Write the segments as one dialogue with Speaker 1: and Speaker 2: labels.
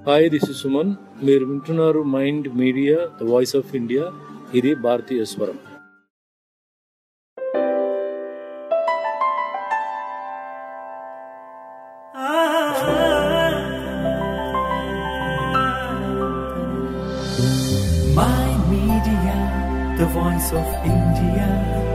Speaker 1: Hi this is Suman మీరు వింటున్నారు Mind media the voice of India ఇది భారతీయ స్వరం
Speaker 2: My Media, the voice of India.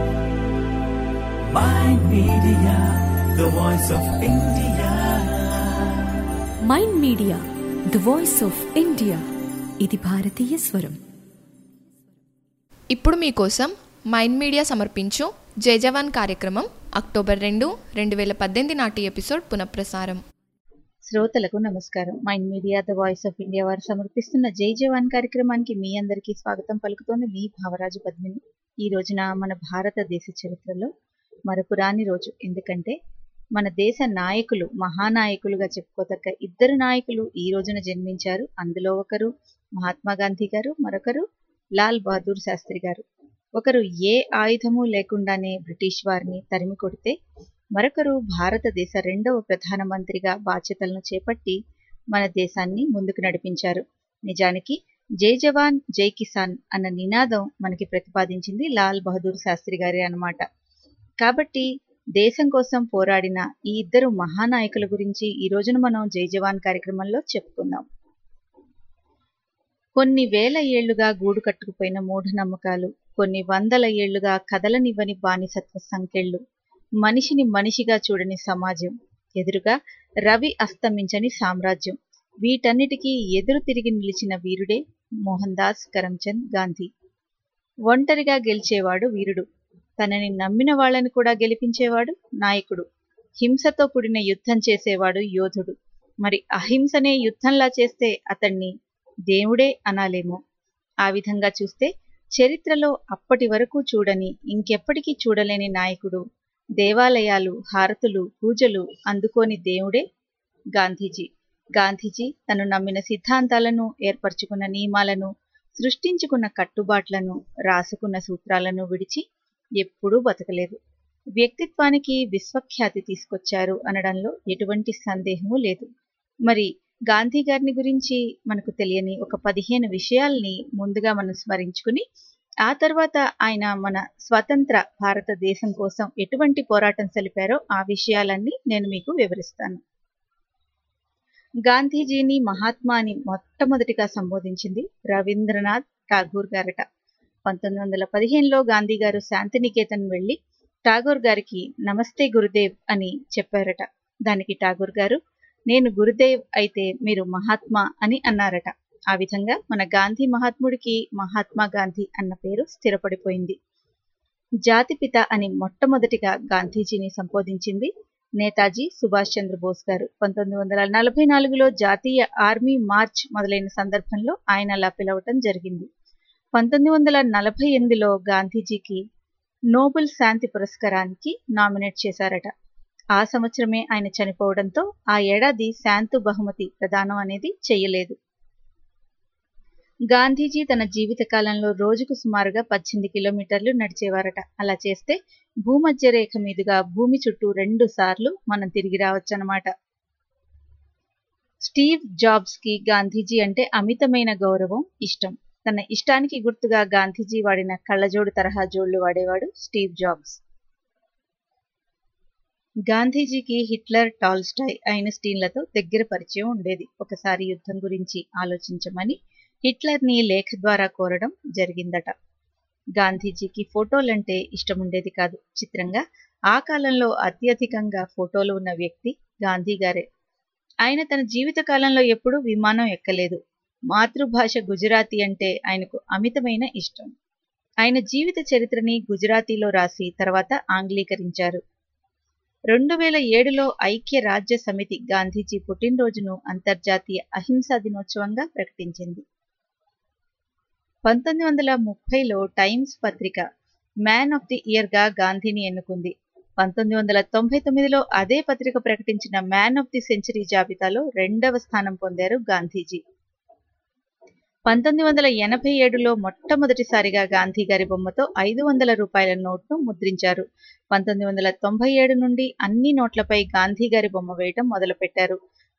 Speaker 2: My Media, the voice of India.
Speaker 3: Mind media the voice of India ఇది భారతీయ స్వరం
Speaker 4: ఇప్పుడు మీకోసం మైండ్ మీడియా సమర్పించు జై జవాన్ కార్యక్రమం అక్టోబర్ రెండు రెండు వేల పద్దెనిమిది నాటి ఎపిసోడ్ పునఃప్రసారం
Speaker 5: శ్రోతలకు నమస్కారం Mind media the voice of India వారు సమర్పిస్తున్న జై జవాన్ కార్యక్రమానికి మీ అందరికీ స్వాగతం పలుకుతోంది మీ భావరాజు పద్మిని ఈ రోజున మన భారతదేశ చరిత్రలో మరపురాని రోజు ఎందుకంటే మన దేశ నాయకులు మహానాయకులుగా చెప్పుకోదగ్గ ఇద్దరు నాయకులు ఈ రోజున జన్మించారు అందులో ఒకరు మహాత్మా గాంధీ గారు మరొకరు లాల్ బహదూర్ శాస్త్రి గారు ఒకరు ఏ ఆయుధము లేకుండానే బ్రిటిష్ వారిని తరిమి కొడితే మరొకరు భారతదేశ రెండవ ప్రధానమంత్రిగా బాధ్యతలను చేపట్టి మన దేశాన్ని ముందుకు నడిపించారు నిజానికి జై జవాన్ జై కిసాన్ అన్న నినాదం మనకి ప్రతిపాదించింది లాల్ బహదూర్ శాస్త్రి గారే అన్నమాట కాబట్టి దేశం కోసం పోరాడిన ఈ ఇద్దరు మహానాయకుల గురించి ఈ రోజున మనం జై జవాన్ కార్యక్రమంలో చెప్పుకుందాం కొన్ని వేల ఏళ్లుగా గూడు కట్టుకుపోయిన మూఢనమ్మకాలు కొన్ని వందల ఏళ్లుగా కదలనివ్వని బానిసత్వ సంకెళ్ళు మనిషిని మనిషిగా చూడని సమాజం ఎదురుగా రవి అస్తమించని సామ్రాజ్యం వీటన్నిటికీ ఎదురు తిరిగి నిలిచిన వీరుడే మోహన్ దాస్ కరమ్చంద్ గాంధీ ఒంటరిగా గెలిచేవాడు వీరుడు తనని నమ్మిన వాళ్ళని కూడా గెలిపించేవాడు నాయకుడు హింసతో కూడిన యుద్ధం చేసేవాడు యోధుడు మరి అహింసనే యుద్ధంలా చేస్తే అతన్ని దేవుడే అనాలేమో ఆ విధంగా చూస్తే చరిత్రలో అప్పటి వరకు చూడని ఇంకెప్పటికీ చూడలేని నాయకుడు దేవాలయాలు హారతులు పూజలు అందుకోని దేవుడే గాంధీజీ గాంధీజీ తను నమ్మిన సిద్ధాంతాలను ఏర్పరచుకున్న నియమాలను సృష్టించుకున్న కట్టుబాట్లను రాసుకున్న సూత్రాలను విడిచి ఎప్పుడూ బతకలేదు వ్యక్తిత్వానికి విశ్వఖ్యాతి తీసుకొచ్చారు అనడంలో ఎటువంటి సందేహము లేదు మరి గాంధీ గారిని గురించి మనకు తెలియని ఒక పదిహేను విషయాల్ని ముందుగా మనం స్మరించుకుని ఆ తర్వాత ఆయన మన స్వతంత్ర భారతదేశం కోసం ఎటువంటి పోరాటం సలిపారో ఆ విషయాలన్నీ నేను మీకు వివరిస్తాను గాంధీజీని మహాత్మా అని మొట్టమొదటిగా సంబోధించింది రవీంద్రనాథ్ ఠాగూర్ గారట పంతొమ్మిది వందల పదిహేనులో గాంధీ గారు శాంతినికేతన్ వెళ్లి ఠాగూర్ గారికి నమస్తే గురుదేవ్ అని చెప్పారట దానికి ఠాగూర్ గారు నేను గురుదేవ్ అయితే మీరు మహాత్మా అని అన్నారట ఆ విధంగా మన గాంధీ మహాత్ముడికి మహాత్మా గాంధీ అన్న పేరు స్థిరపడిపోయింది జాతిపిత అని మొట్టమొదటిగా గాంధీజీని సంబోధించింది నేతాజీ సుభాష్ చంద్రబోస్ గారు పంతొమ్మిది వందల నలభై నాలుగులో జాతీయ ఆర్మీ మార్చ్ మొదలైన సందర్భంలో ఆయన అలా పిలవటం జరిగింది పంతొమ్మిది వందల నలభై ఎనిమిదిలో గాంధీజీకి నోబెల్ శాంతి పురస్కారానికి నామినేట్ చేశారట ఆ సంవత్సరమే ఆయన చనిపోవడంతో ఆ ఏడాది శాంతు బహుమతి ప్రదానం అనేది చేయలేదు గాంధీజీ తన జీవిత కాలంలో రోజుకు సుమారుగా పద్దెనిమిది కిలోమీటర్లు నడిచేవారట అలా చేస్తే భూమధ్య రేఖ మీదుగా భూమి చుట్టూ రెండు సార్లు మనం తిరిగి రావచ్చనమాట స్టీవ్ జాబ్స్ కి గాంధీజీ అంటే అమితమైన గౌరవం ఇష్టం తన ఇష్టానికి గుర్తుగా గాంధీజీ వాడిన కళ్ళజోడు తరహా జోళ్లు వాడేవాడు స్టీవ్ జాబ్స్ గాంధీజీకి హిట్లర్ టాల్స్టాయ్ ఐన్స్టీన్లతో దగ్గర పరిచయం ఉండేది ఒకసారి యుద్ధం గురించి ఆలోచించమని హిట్లర్ని లేఖ ద్వారా కోరడం జరిగిందట గాంధీజీకి ఫోటోలంటే ఇష్టం ఉండేది కాదు చిత్రంగా ఆ కాలంలో అత్యధికంగా ఫోటోలు ఉన్న వ్యక్తి గాంధీ గారే ఆయన తన జీవిత కాలంలో ఎప్పుడూ విమానం ఎక్కలేదు మాతృభాష గుజరాతీ అంటే ఆయనకు అమితమైన ఇష్టం ఆయన జీవిత చరిత్రని గుజరాతీలో రాసి తర్వాత ఆంగ్లీకరించారు రెండు వేల ఏడులో ఐక్య రాజ్య సమితి గాంధీజీ పుట్టినరోజును అంతర్జాతీయ అహింసా దినోత్సవంగా ప్రకటించింది పంతొమ్మిది వందల ముప్పైలో టైమ్స్ పత్రిక మ్యాన్ ఆఫ్ ది ఇయర్ గా గాంధీని ఎన్నుకుంది పంతొమ్మిది వందల తొంభై తొమ్మిదిలో అదే పత్రిక ప్రకటించిన మ్యాన్ ఆఫ్ ది సెంచరీ జాబితాలో రెండవ స్థానం పొందారు గాంధీజీ పంతొమ్మిది వందల ఎనభై ఏడులో మొట్టమొదటిసారిగా గాంధీ గారి బొమ్మతో ఐదు వందల రూపాయల నోట్ను ముద్రించారు పంతొమ్మిది వందల తొంభై ఏడు నుండి అన్ని నోట్లపై గాంధీ గారి బొమ్మ వేయటం మొదలుపెట్టారు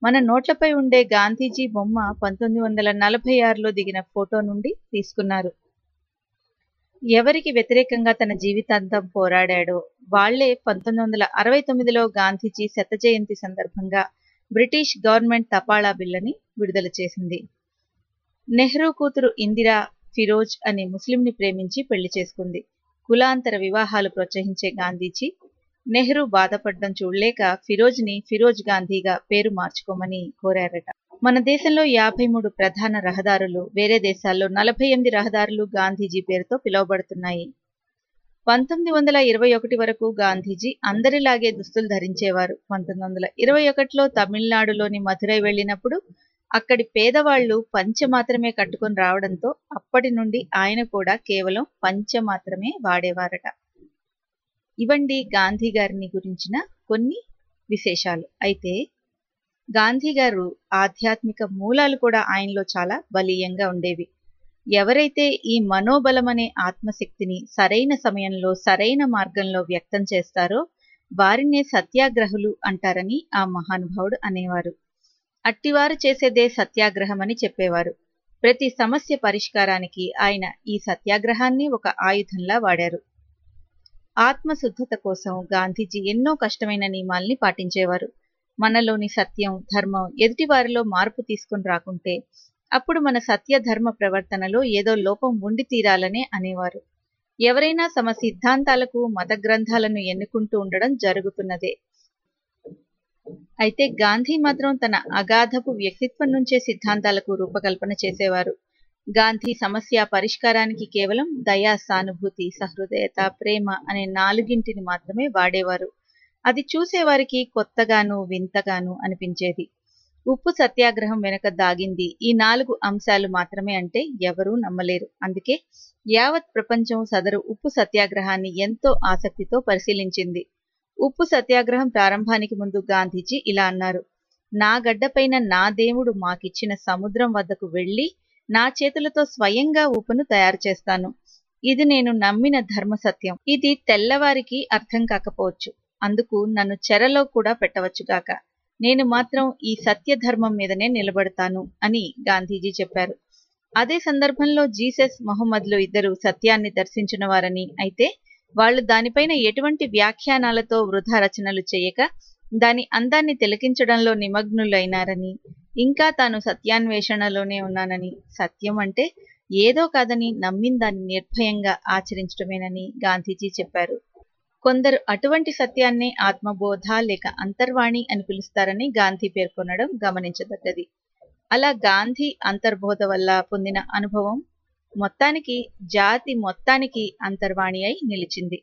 Speaker 5: మన నోట్లపై ఉండే గాంధీజీ బొమ్మ పంతొమ్మిది వందల నలభై ఆరులో దిగిన ఫోటో నుండి తీసుకున్నారు ఎవరికి వ్యతిరేకంగా తన జీవితాంతం పోరాడాడో వాళ్లే పంతొమ్మిది వందల అరవై తొమ్మిదిలో గాంధీజీ శత జయంతి సందర్భంగా బ్రిటిష్ గవర్నమెంట్ తపాళా బిల్లని విడుదల చేసింది నెహ్రూ కూతురు ఇందిరా ఫిరోజ్ అనే ముస్లింని ప్రేమించి పెళ్లి చేసుకుంది కులాంతర వివాహాలు ప్రోత్సహించే గాంధీజీ నెహ్రూ బాధపడడం చూడలేక ఫిరోజ్ని ఫిరోజ్ గాంధీగా పేరు మార్చుకోమని కోరారట మన దేశంలో యాభై మూడు ప్రధాన రహదారులు వేరే దేశాల్లో నలభై ఎనిమిది రహదారులు గాంధీజీ పేరుతో పిలువబడుతున్నాయి పంతొమ్మిది వందల ఇరవై ఒకటి వరకు గాంధీజీ అందరిలాగే దుస్తులు ధరించేవారు పంతొమ్మిది వందల ఇరవై ఒకటిలో తమిళనాడులోని మధురై వెళ్ళినప్పుడు అక్కడి పేదవాళ్లు పంచ మాత్రమే కట్టుకొని రావడంతో అప్పటి నుండి ఆయన కూడా కేవలం పంచ మాత్రమే వాడేవారట ఇవండి గాంధీ గారిని గురించిన కొన్ని విశేషాలు అయితే గాంధీ గారు ఆధ్యాత్మిక మూలాలు కూడా ఆయనలో చాలా బలీయంగా ఉండేవి ఎవరైతే ఈ మనోబలం అనే ఆత్మశక్తిని సరైన సమయంలో సరైన మార్గంలో వ్యక్తం చేస్తారో వారినే సత్యాగ్రహులు అంటారని ఆ మహానుభావుడు అనేవారు అట్టివారు చేసేదే సత్యాగ్రహం అని చెప్పేవారు ప్రతి సమస్య పరిష్కారానికి ఆయన ఈ సత్యాగ్రహాన్ని ఒక ఆయుధంలా వాడారు ఆత్మశుద్ధత కోసం గాంధీజీ ఎన్నో కష్టమైన నియమాల్ని పాటించేవారు మనలోని సత్యం ధర్మం ఎదుటివారిలో మార్పు తీసుకుని రాకుంటే అప్పుడు మన సత్య ధర్మ ప్రవర్తనలో ఏదో లోపం ఉండి తీరాలనే అనేవారు ఎవరైనా తమ సిద్ధాంతాలకు మత గ్రంథాలను ఎన్నుకుంటూ ఉండడం జరుగుతున్నదే అయితే గాంధీ మాత్రం తన అగాధపు వ్యక్తిత్వం నుంచే సిద్ధాంతాలకు రూపకల్పన చేసేవారు గాంధీ సమస్య పరిష్కారానికి కేవలం దయా సానుభూతి సహృదయత ప్రేమ అనే నాలుగింటిని మాత్రమే వాడేవారు అది చూసేవారికి కొత్తగాను వింతగాను అనిపించేది ఉప్పు సత్యాగ్రహం వెనుక దాగింది ఈ నాలుగు అంశాలు మాత్రమే అంటే ఎవరూ నమ్మలేరు అందుకే యావత్ ప్రపంచం సదరు ఉప్పు సత్యాగ్రహాన్ని ఎంతో ఆసక్తితో పరిశీలించింది ఉప్పు సత్యాగ్రహం ప్రారంభానికి ముందు గాంధీజీ ఇలా అన్నారు నా గడ్డపైన నా దేవుడు మాకిచ్చిన సముద్రం వద్దకు వెళ్లి నా చేతులతో స్వయంగా ఉప్పును తయారు చేస్తాను ఇది నేను నమ్మిన ధర్మ సత్యం ఇది తెల్లవారికి అర్థం కాకపోవచ్చు అందుకు నన్ను చెరలో కూడా పెట్టవచ్చుగాక నేను మాత్రం ఈ సత్య ధర్మం మీదనే నిలబడతాను అని గాంధీజీ చెప్పారు అదే సందర్భంలో జీసస్ మహమ్మద్లు ఇద్దరు సత్యాన్ని దర్శించిన వారని అయితే వాళ్ళు దానిపైన ఎటువంటి వ్యాఖ్యానాలతో వృధా రచనలు చేయక దాని అందాన్ని తిలకించడంలో నిమగ్నులైనారని ఇంకా తాను సత్యాన్వేషణలోనే ఉన్నానని సత్యం అంటే ఏదో కాదని నమ్మిన దాన్ని నిర్భయంగా ఆచరించడమేనని గాంధీజీ చెప్పారు కొందరు అటువంటి సత్యాన్నే ఆత్మబోధ లేక అంతర్వాణి అని పిలుస్తారని గాంధీ పేర్కొనడం గమనించదగ్గది అలా గాంధీ అంతర్బోధ వల్ల పొందిన అనుభవం మొత్తానికి జాతి మొత్తానికి అంతర్వాణి అయి నిలిచింది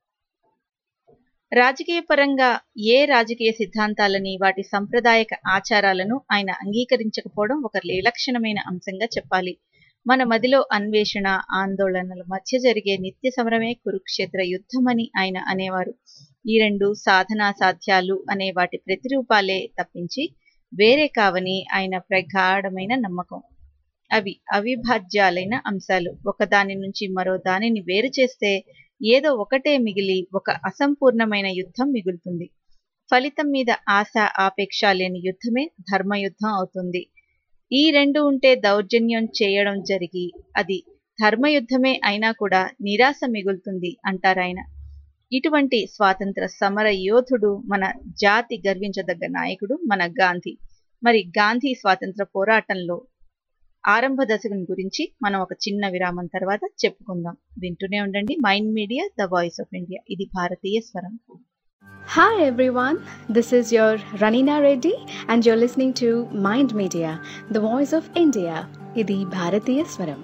Speaker 5: రాజకీయ పరంగా ఏ రాజకీయ సిద్ధాంతాలని వాటి సంప్రదాయక ఆచారాలను ఆయన అంగీకరించకపోవడం ఒక విలక్షణమైన అంశంగా చెప్పాలి మన మదిలో అన్వేషణ ఆందోళనల మధ్య జరిగే నిత్య సమరమే కురుక్షేత్ర యుద్ధమని ఆయన అనేవారు ఈ రెండు సాధనా సాధ్యాలు అనే వాటి ప్రతిరూపాలే తప్పించి వేరే కావని ఆయన ప్రగాఢమైన నమ్మకం అవి అవిభాజ్యాలైన అంశాలు ఒకదాని నుంచి మరో దానిని వేరు చేస్తే ఏదో ఒకటే మిగిలి ఒక అసంపూర్ణమైన యుద్ధం మిగులుతుంది ఫలితం మీద ఆశ ఆపేక్ష లేని యుద్ధమే ధర్మయుద్ధం అవుతుంది ఈ రెండు ఉంటే దౌర్జన్యం చేయడం జరిగి అది ధర్మయుద్ధమే అయినా కూడా నిరాశ మిగులుతుంది అంటారాయన ఇటువంటి స్వాతంత్ర సమర యోధుడు మన జాతి గర్వించదగ్గ నాయకుడు మన గాంధీ మరి గాంధీ స్వాతంత్ర పోరాటంలో ఆరంభ దశకం గురించి మనం ఒక చిన్న విరామం తర్వాత చెప్పుకుందాం వింటూనే ఉండండి mind media the voice of India ఇది భారతీయ స్వరం
Speaker 6: Hi everyone, this is your Ranina Reddy and you're listening to Mind Media, the voice of India. ఇది భారతీయ స్వరం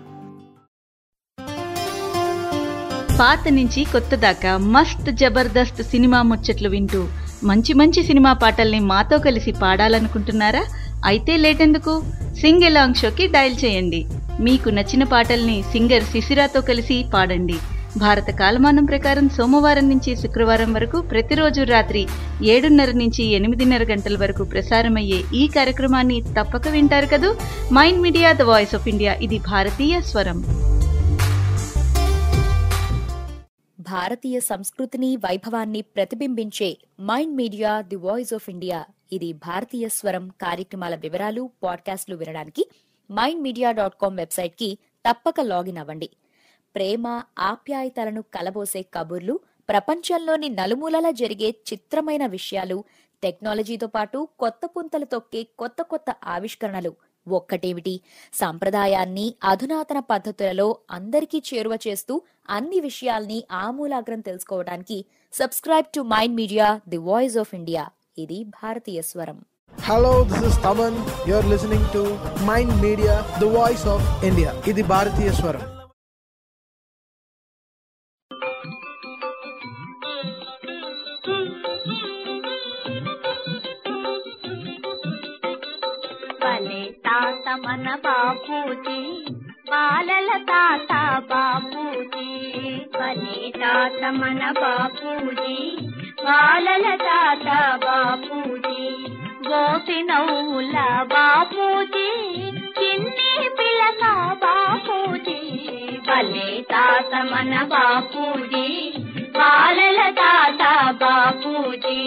Speaker 5: పాత నుంచి కొత్త దాకా మస్త్ జబర్దస్త్ సినిమా ముచ్చట్లు వింటూ మంచి మంచి సినిమా పాటల్ని మాతో కలిసి పాడాలనుకుంటున్నారా అయితే లేటెందుకు సింగ్ ఎలాంగ్ షోకి డయల్ చేయండి మీకు నచ్చిన పాటల్ని సింగర్ శిశిరాతో కలిసి పాడండి భారత కాలమానం ప్రకారం సోమవారం నుంచి శుక్రవారం వరకు ప్రతిరోజు రాత్రి ఏడున్నర నుంచి ఎనిమిదిన్నర గంటల వరకు ప్రసారమయ్యే ఈ కార్యక్రమాన్ని తప్పక వింటారు కదూ Mind media the voice of India ఇది భారతీయ స్వరం
Speaker 7: భారతీయ సంస్కృతిని వైభవాన్ని ప్రతిబింబించే Mind Media the voice of India ఇది భారతీయ స్వరం కార్యక్రమాల వివరాలు పాడ్కాస్ట్లు వినడానికి మైండ్ మీడియా డాట్ కామ్ వెబ్సైట్కి తప్పక లాగిన్ అవ్వండి ప్రేమ ఆప్యాయతలను కలబోసే కబుర్లు ప్రపంచంలోని నలుమూలలా జరిగే చిత్రమైన విషయాలు టెక్నాలజీతో పాటు కొత్త పుంతలు తొక్కే కొత్త కొత్త ఆవిష్కరణలు ఒక్కటేమిటి సంప్రదాయాన్ని అధునాతన పద్ధతులలో అందరికీ చేరువ చేస్తూ అన్ని విషయాల్ని ఆమూలాగ్రం తెలుసుకోవడానికి subscribe to Mind Media the voice of India ఇది భారతీయ స్వరం
Speaker 8: Hello, this is Taman. You're listening to Mind Media, the voice of India. ఇది భారతీయ స్వరం
Speaker 9: భలే తాత మన బాపూజీ బాలల తాత బాపూజీ భలే తాత మన బాపూజీ బాలల తాత బాపూజీ గోసి నవ్వుల బాపూజీ చిన్ని పిల్లక బాపూజీ భలే తాత మన బాపూజీ బాలల తాత బాపూజీ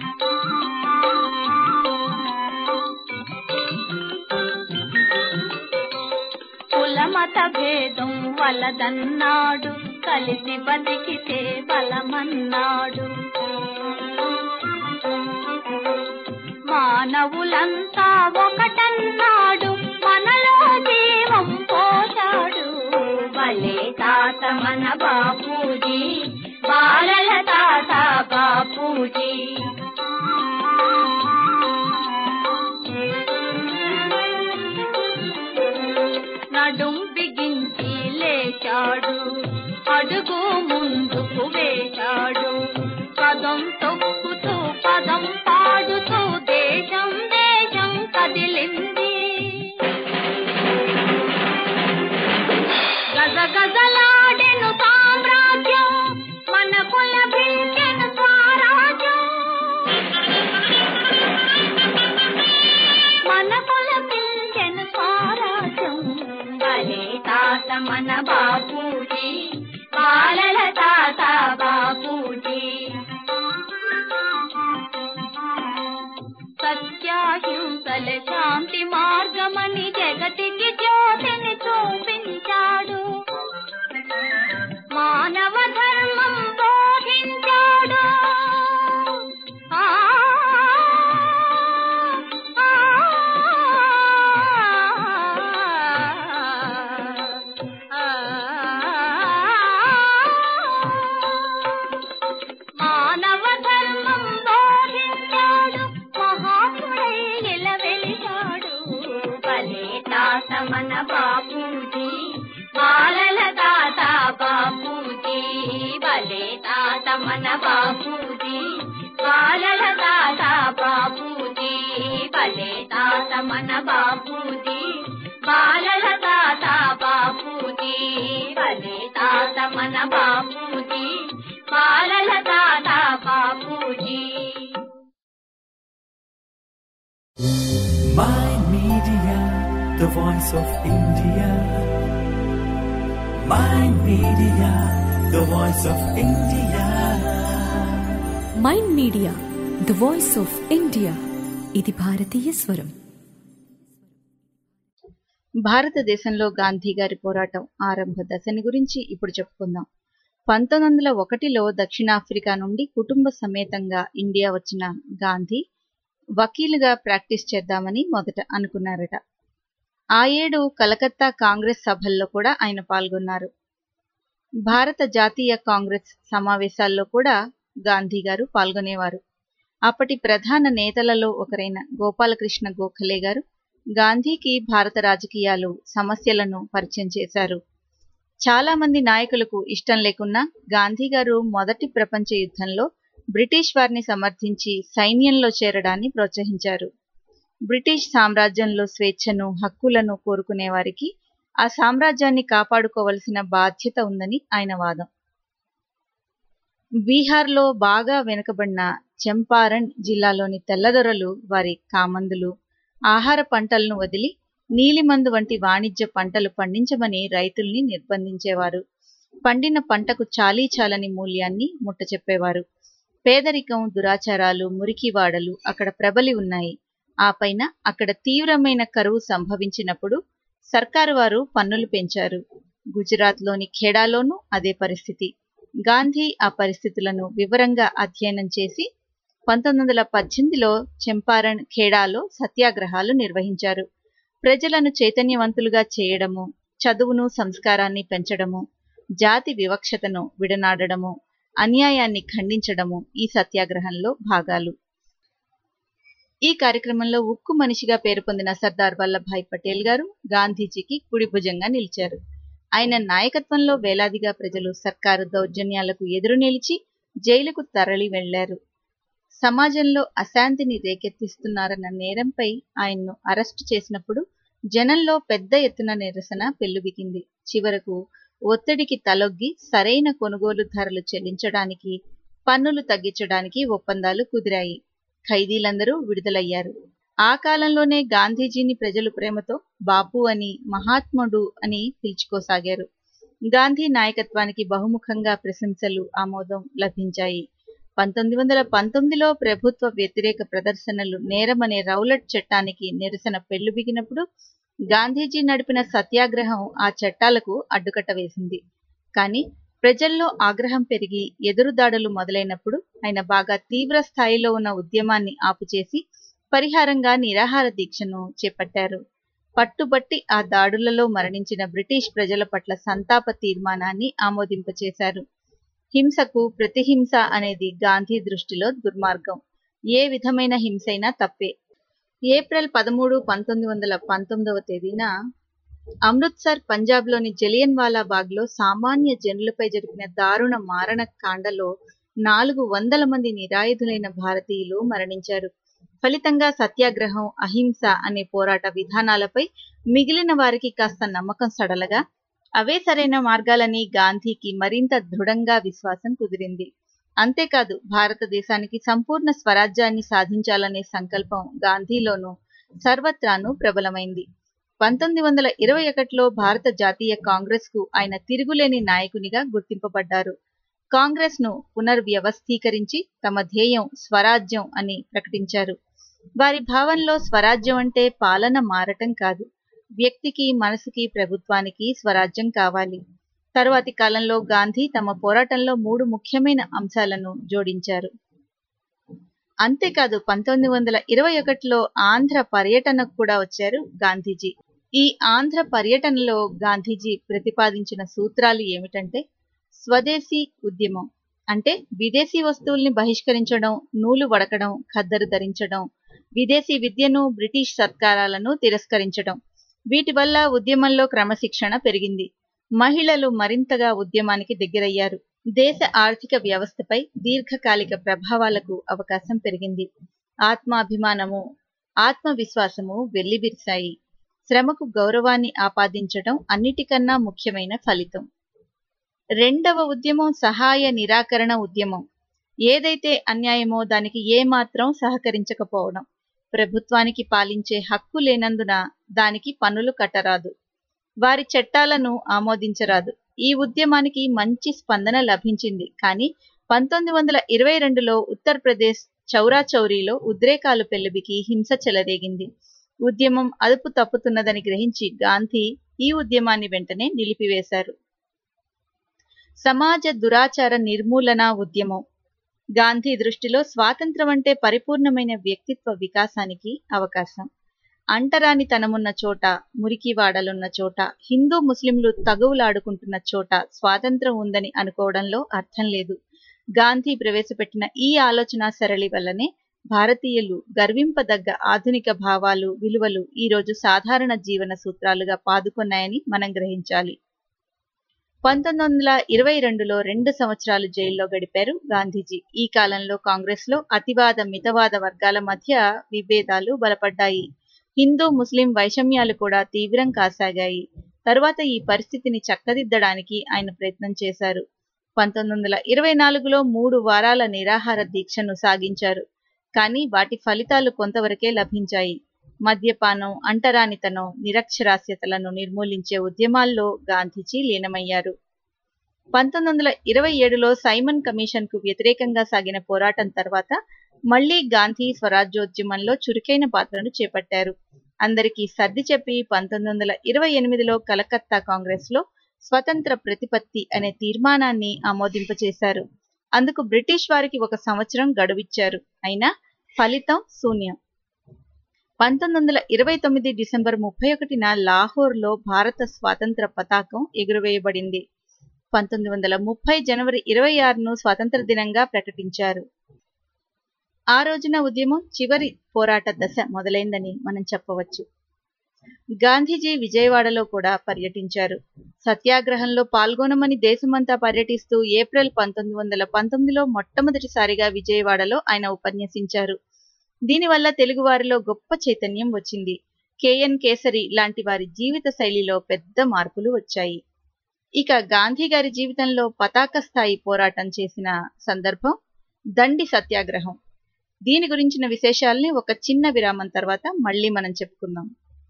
Speaker 9: కులమత భేదం వలదన్నాడు కలిసి బతికితే బలమన్నాడు మానవులంతా ఒకటన్నాడు మనలో జీవం పోశాడు భలే తాత మన బాపూజీ బాలల తాత బాపూజీ నడుం బిగించి లేచాడు అడుగు ముందుకు వేశాడు పదం తొక్కుతూ పదం పాడుతూ దేశం దేశం కదిలింది గజ గజలాడెను సామ్రాజ్యం మన కుల బింకెను స్వరాజ్యం మన కుల బింకెను స్వరాజ్యం భలే తాత మన బాపూజీ బాలల తాత బాపూజీ సత్యాహింసల శాంతి మార్గమని జగతికి జ్యోతిని చూపించాడు మానవ ధర్మం బోధించాడు ఆ, ఆ, మానవ ధర్మం బోధించాడు మహాత్ముడై నిలవెలిచాడు భలే తాత మన బాపూజీ బాలల తాత బాపూజీ భలే తాత మన బాపూజీ బాలల తాత బాపూజీ భలే తాత మన బాపూజీ బాలల తాత బాపూజీ భలే తాత మన బాపూజీ బాలల తాత Bapuji
Speaker 2: Mind Media, the voice of India. Mind Media, the voice of India.
Speaker 3: Mind media the voice of India ఇది భారతీయ స్వరం
Speaker 5: భారతదేశంలో గాంధీ గారి పోరాటం ఆరంభ దశని గురించి ఇప్పుడు చెప్పుకుందాం పంతొమ్మిది వందల ఒకటిలో దక్షిణాఫ్రికా నుండి కుటుంబ సమేతంగా ఇండియా వచ్చిన గాంధీ వకీలుగా ప్రాక్టీస్ చేద్దామని మొదట అనుకున్నారట ఆ ఏడు కలకత్తా కాంగ్రెస్ సభల్లో కూడా ఆయన పాల్గొన్నారు భారత జాతీయ కాంగ్రెస్ సమావేశాల్లో కూడా గాంధీ గారు పాల్గొనేవారు అప్పటి ప్రధాన నేతలలో ఒకరైన గోపాలకృష్ణ గోఖలే గారు గాంధీకి భారత రాజకీయాలు సమస్యలను పరిచయం చేశారు చాలా మంది నాయకులకు ఇష్టం లేకున్నా గాంధీ గారు మొదటి ప్రపంచ యుద్ధంలో బ్రిటిష్ వారిని సమర్థించి సైన్యంలో చేరడాన్ని ప్రోత్సహించారు బ్రిటిష్ సామ్రాజ్యంలో స్వేచ్ఛను హక్కులను కోరుకునే వారికి ఆ సామ్రాజ్యాన్ని కాపాడుకోవలసిన బాధ్యత ఉందని ఆయన వాదం బీహార్లో బాగా వెనుకబడిన చంపారణ్ జిల్లాలోని తెల్లదొరలు వారి కామందులు ఆహార పంటలను వదిలి నీలిమందు వంటి వాణిజ్య పంటలు పండించమని రైతుల్ని నిర్బంధించేవారు పండిన పంటకు చాలీ చాలని మూల్యాన్ని ముట్టచెప్పేవారు పేదరికం దురాచారాలు మురికివాడలు అక్కడ ప్రబలి ఉన్నాయి ఆ పైన అక్కడ తీవ్రమైన కరువు సంభవించినప్పుడు సర్కారు వారు పన్నులు పెంచారు గుజరాత్లోని ఖేడాలోనూ అదే పరిస్థితి గాంధీ ఆ పరిస్థితులను వివరంగా అధ్యయనం చేసి పంతొమ్మిది వందల పద్దెనిమిదిలో చంపారణ్ ఖేడాలో సత్యాగ్రహాలు నిర్వహించారు ప్రజలను చైతన్యవంతులుగా చేయడము చదువును సంస్కారాన్ని పెంచడము జాతి వివక్షతను విడనాడడము అన్యాయాన్ని ఖండించడము ఈ సత్యాగ్రహంలో భాగాలు ఈ కార్యక్రమంలో ఉక్కు మనిషిగా పేరు పొందిన సర్దార్ వల్లభాయ్ పటేల్ గారు గాంధీజీకి కుడి భుజంగా నిలిచారు ఆయన నాయకత్వంలో వేలాదిగా ప్రజలు సర్కారు దౌర్జన్యాలకు ఎదురు నిలిచి జైలుకు తరలి వెళ్లారు సమాజంలో అశాంతిని రేకెత్తిస్తున్నారన్న నేరంపై ఆయన్ను అరెస్టు చేసినప్పుడు జనంలో పెద్ద ఎత్తున నిరసన పెల్లుబికింది చివరకు ఒత్తిడికి తలొగ్గి సరైన కొనుగోలు ధరలు చెల్లించడానికి పన్నులు తగ్గించడానికి ఒప్పందాలు కుదిరాయి ఖైదీలందరూ విడుదలయ్యారు ఆ కాలంలోనే గాంధీజీని ప్రజలు ప్రేమతో బాపు అని మహాత్ముడు అని పిలుచుకోసాగారు గాంధీ నాయకత్వానికి బహుముఖంగా ప్రశంసలు ఆమోదం లభించాయి పంతొమ్మిది వందల పంతొమ్మిదిలో ప్రభుత్వ వ్యతిరేక ప్రదర్శనలు నేరమనే రౌలట్ చట్టానికి నిరసన పెళ్లుబిగినప్పుడు గాంధీజీ నడిపిన సత్యాగ్రహం ఆ చట్టాలకు అడ్డుకట్ట వేసింది కానీ ప్రజల్లో ఆగ్రహం పెరిగి ఎదురుదాడులు మొదలైనప్పుడు ఆయన బాగా తీవ్ర స్థాయిలో ఉన్న ఉద్యమాన్ని ఆపుచేసి పరిహారంగా నిరాహార దీక్షను చేపట్టారు పట్టుబట్టి ఆ దాడులలో మరణించిన బ్రిటిష్ ప్రజల పట్ల సంతాప తీర్మానాన్ని ఆమోదింపచేశారు హింసకు ప్రతిహింస అనేది గాంధీ దృష్టిలో దుర్మార్గం ఏ విధమైన హింసైనా తప్పే ఏప్రిల్ పదమూడు పంతొమ్మిది వందల పంతొమ్మిదవ తేదీన అమృత్సర్ పంజాబ్లోని జలియన్ వాలా బాగ్లో సామాన్య జనులపై జరిపిన దారుణ మారణ కాండలో నాలుగు వందల మంది నిరాయుధులైన భారతీయులు మరణించారు ఫలితంగా సత్యాగ్రహం అహింస అనే పోరాట విధానాలపై మిగిలిన వారికి కాస్త నమ్మకం సడలగా అవే సరైన మార్గాలని గాంధీకి మరింత దృఢంగా విశ్వాసం కుదిరింది అంతేకాదు భారతదేశానికి సంపూర్ణ స్వరాజ్యాన్ని సాధించాలనే సంకల్పం గాంధీలోనూ సర్వత్రాను ప్రబలమైంది పంతొమ్మిది వందల ఇరవై ఒకటిలో భారత జాతీయ కాంగ్రెస్ కు ఆయన తిరుగులేని నాయకునిగా గుర్తింపబడ్డారు కాంగ్రెస్ ను పునర్వ్యవస్థీకరించి తమ ధ్యేయం స్వరాజ్యం అని ప్రకటించారు వారి భావంలో స్వరాజ్యం అంటే పాలన మారటం కాదు వ్యక్తికి మనసుకి ప్రభుత్వానికి స్వరాజ్యం కావాలి తరువాతి కాలంలో గాంధీ తమ పోరాటంలో మూడు ముఖ్యమైన అంశాలను జోడించారు అంతేకాదు పంతొమ్మిది వందల ఇరవై ఒకటిలో ఆంధ్ర పర్యటనకు కూడా వచ్చారు గాంధీజీ ఈ ఆంధ్ర పర్యటనలో గాంధీజీ ప్రతిపాదించిన సూత్రాలు ఏమిటంటే స్వదేశీ ఉద్యమం అంటే విదేశీ వస్తువుల్ని బహిష్కరించడం నూలు వడకడం ఖద్దరు ధరించడం విదేశీ విద్యను బ్రిటిష్ సత్కారాలను తిరస్కరించడం వీటి వల్ల ఉద్యమంలో క్రమశిక్షణ పెరిగింది మహిళలు మరింతగా ఉద్యమానికి దగ్గరయ్యారు దేశ ఆర్థిక వ్యవస్థపై దీర్ఘకాలిక ప్రభావాలకు అవకాశం పెరిగింది ఆత్మాభిమానము ఆత్మవిశ్వాసము వెల్లివిరిశాయి శ్రమకు గౌరవాన్ని ఆపాదించడం అన్నిటికన్నా ముఖ్యమైన ఫలితం రెండవ ఉద్యమం సహాయ నిరాకరణ ఉద్యమం ఏదైతే అన్యాయమో దానికి ఏమాత్రం సహకరించకపోవడం ప్రభుత్వానికి పాలించే హక్కు లేనందున దానికి పన్నులు కట్టరాదు వారి చట్టాలను ఆమోదించరాదు ఈ ఉద్యమానికి మంచి స్పందన లభించింది కానీ పంతొమ్మిది వందల ఇరవై రెండులో ఉత్తరప్రదేశ్ చౌరాచౌరీలో ఉద్రేకాలు పెళ్లిబికి హింస చెలరేగింది ఉద్యమం అదుపు తప్పుతున్నదని గ్రహించి గాంధీ ఈ ఉద్యమాన్ని వెంటనే నిలిపివేశారు సమాజ దురాచార నిర్మూలన ఉద్యమం గాంధీ దృష్టిలో స్వాతంత్రం అంటే పరిపూర్ణమైన వ్యక్తిత్వ వికాసానికి అవకాశం అంటరాని తనమున్న చోట మురికివాడలున్న చోట హిందూ ముస్లింలు తగువులాడుకుంటున్న చోట స్వాతంత్రం ఉందని అనుకోవడంలో అర్థం లేదు గాంధీ ప్రవేశపెట్టిన ఈ ఆలోచన సరళి వల్లనే భారతీయులు గర్వింపదగ్గ ఆధునిక భావాలు విలువలు ఈరోజు సాధారణ జీవన సూత్రాలుగా పాదుకొన్నాయని మనం గ్రహించాలి పంతొమ్మిది వందల ఇరవై రెండులో రెండు సంవత్సరాలు జైల్లో గడిపారు గాంధీజీ ఈ కాలంలో కాంగ్రెస్ లో అతివాద మితవాద వర్గాల మధ్య విభేదాలు బలపడ్డాయి హిందూ ముస్లిం వైషమ్యాలు కూడా తీవ్రం కాసాగాయి తరువాత ఈ పరిస్థితిని చక్కదిద్దడానికి ఆయన ప్రయత్నం చేశారు పంతొమ్మిది వందల ఇరవై నాలుగులో మూడు వారాల నిరాహార దీక్షను సాగించారు కానీ వాటి ఫలితాలు కొంతవరకే లభించాయి మద్యపానం అంటరానితనం నిరక్షరాస్యతలను నిర్మూలించే ఉద్యమాల్లో గాంధీజీ లీనమయ్యారు పంతొమ్మిది వందల ఇరవై ఏడులో సైమన్ కమిషన్ కు వ్యతిరేకంగా సాగిన పోరాటం తర్వాత మళ్లీ గాంధీ స్వరాజ్యోద్యమంలో చురుకైన పాత్రను చేపట్టారు అందరికీ సర్ది చెప్పి పంతొమ్మిది వందల ఇరవై ఎనిమిదిలో కలకత్తా కాంగ్రెస్ లో స్వతంత్ర ప్రతిపత్తి అనే తీర్మానాన్ని ఆమోదింపచేశారు అందుకు బ్రిటిష్ వారికి ఒక సంవత్సరం గడువిచ్చారు అయినా ఫలితం శూన్యం పంతొమ్మిది వందల ఇరవై తొమ్మిది డిసెంబర్ ముప్పై ఒకటిన లాహోర్లో భారత స్వాతంత్ర పతాకం ఎగురవేయబడింది పంతొమ్మిది వందల ముప్పై జనవరి ఇరవై ఆరును స్వాతంత్ర దినంగా ప్రకటించారు ఆ రోజున ఉద్యమం చివరి పోరాట దశ మొదలైందని మనం చెప్పవచ్చు గాంధీజీ విజయవాడలో కూడా పర్యటించారు సత్యాగ్రహంలో పాల్గొనమని దేశమంతా పర్యటిస్తూ ఏప్రిల్ పంతొమ్మిది వందల పంతొమ్మిదిలో మొట్టమొదటిసారిగా విజయవాడలో ఆయన ఉపన్యసించారు దీనివల్ల తెలుగువారిలో గొప్ప చైతన్యం వచ్చింది కేఎన్ కేసరి లాంటి వారి జీవిత శైలిలో పెద్ద మార్పులు వచ్చాయి ఇక గాంధీ గారి జీవితంలో పతాక స్థాయి పోరాటం చేసిన సందర్భం దండి సత్యాగ్రహం దీని గురించిన విశేషాల్ని ఒక చిన్న విరామం తర్వాత మళ్ళీ మనం చెప్పుకుందాం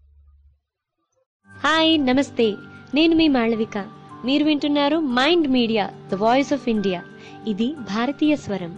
Speaker 10: హాయ్ నమస్తే నేను మీ మాళవిక మీరు వింటున్నారు Mind media the voice of India ఇది భారతీయ స్వరం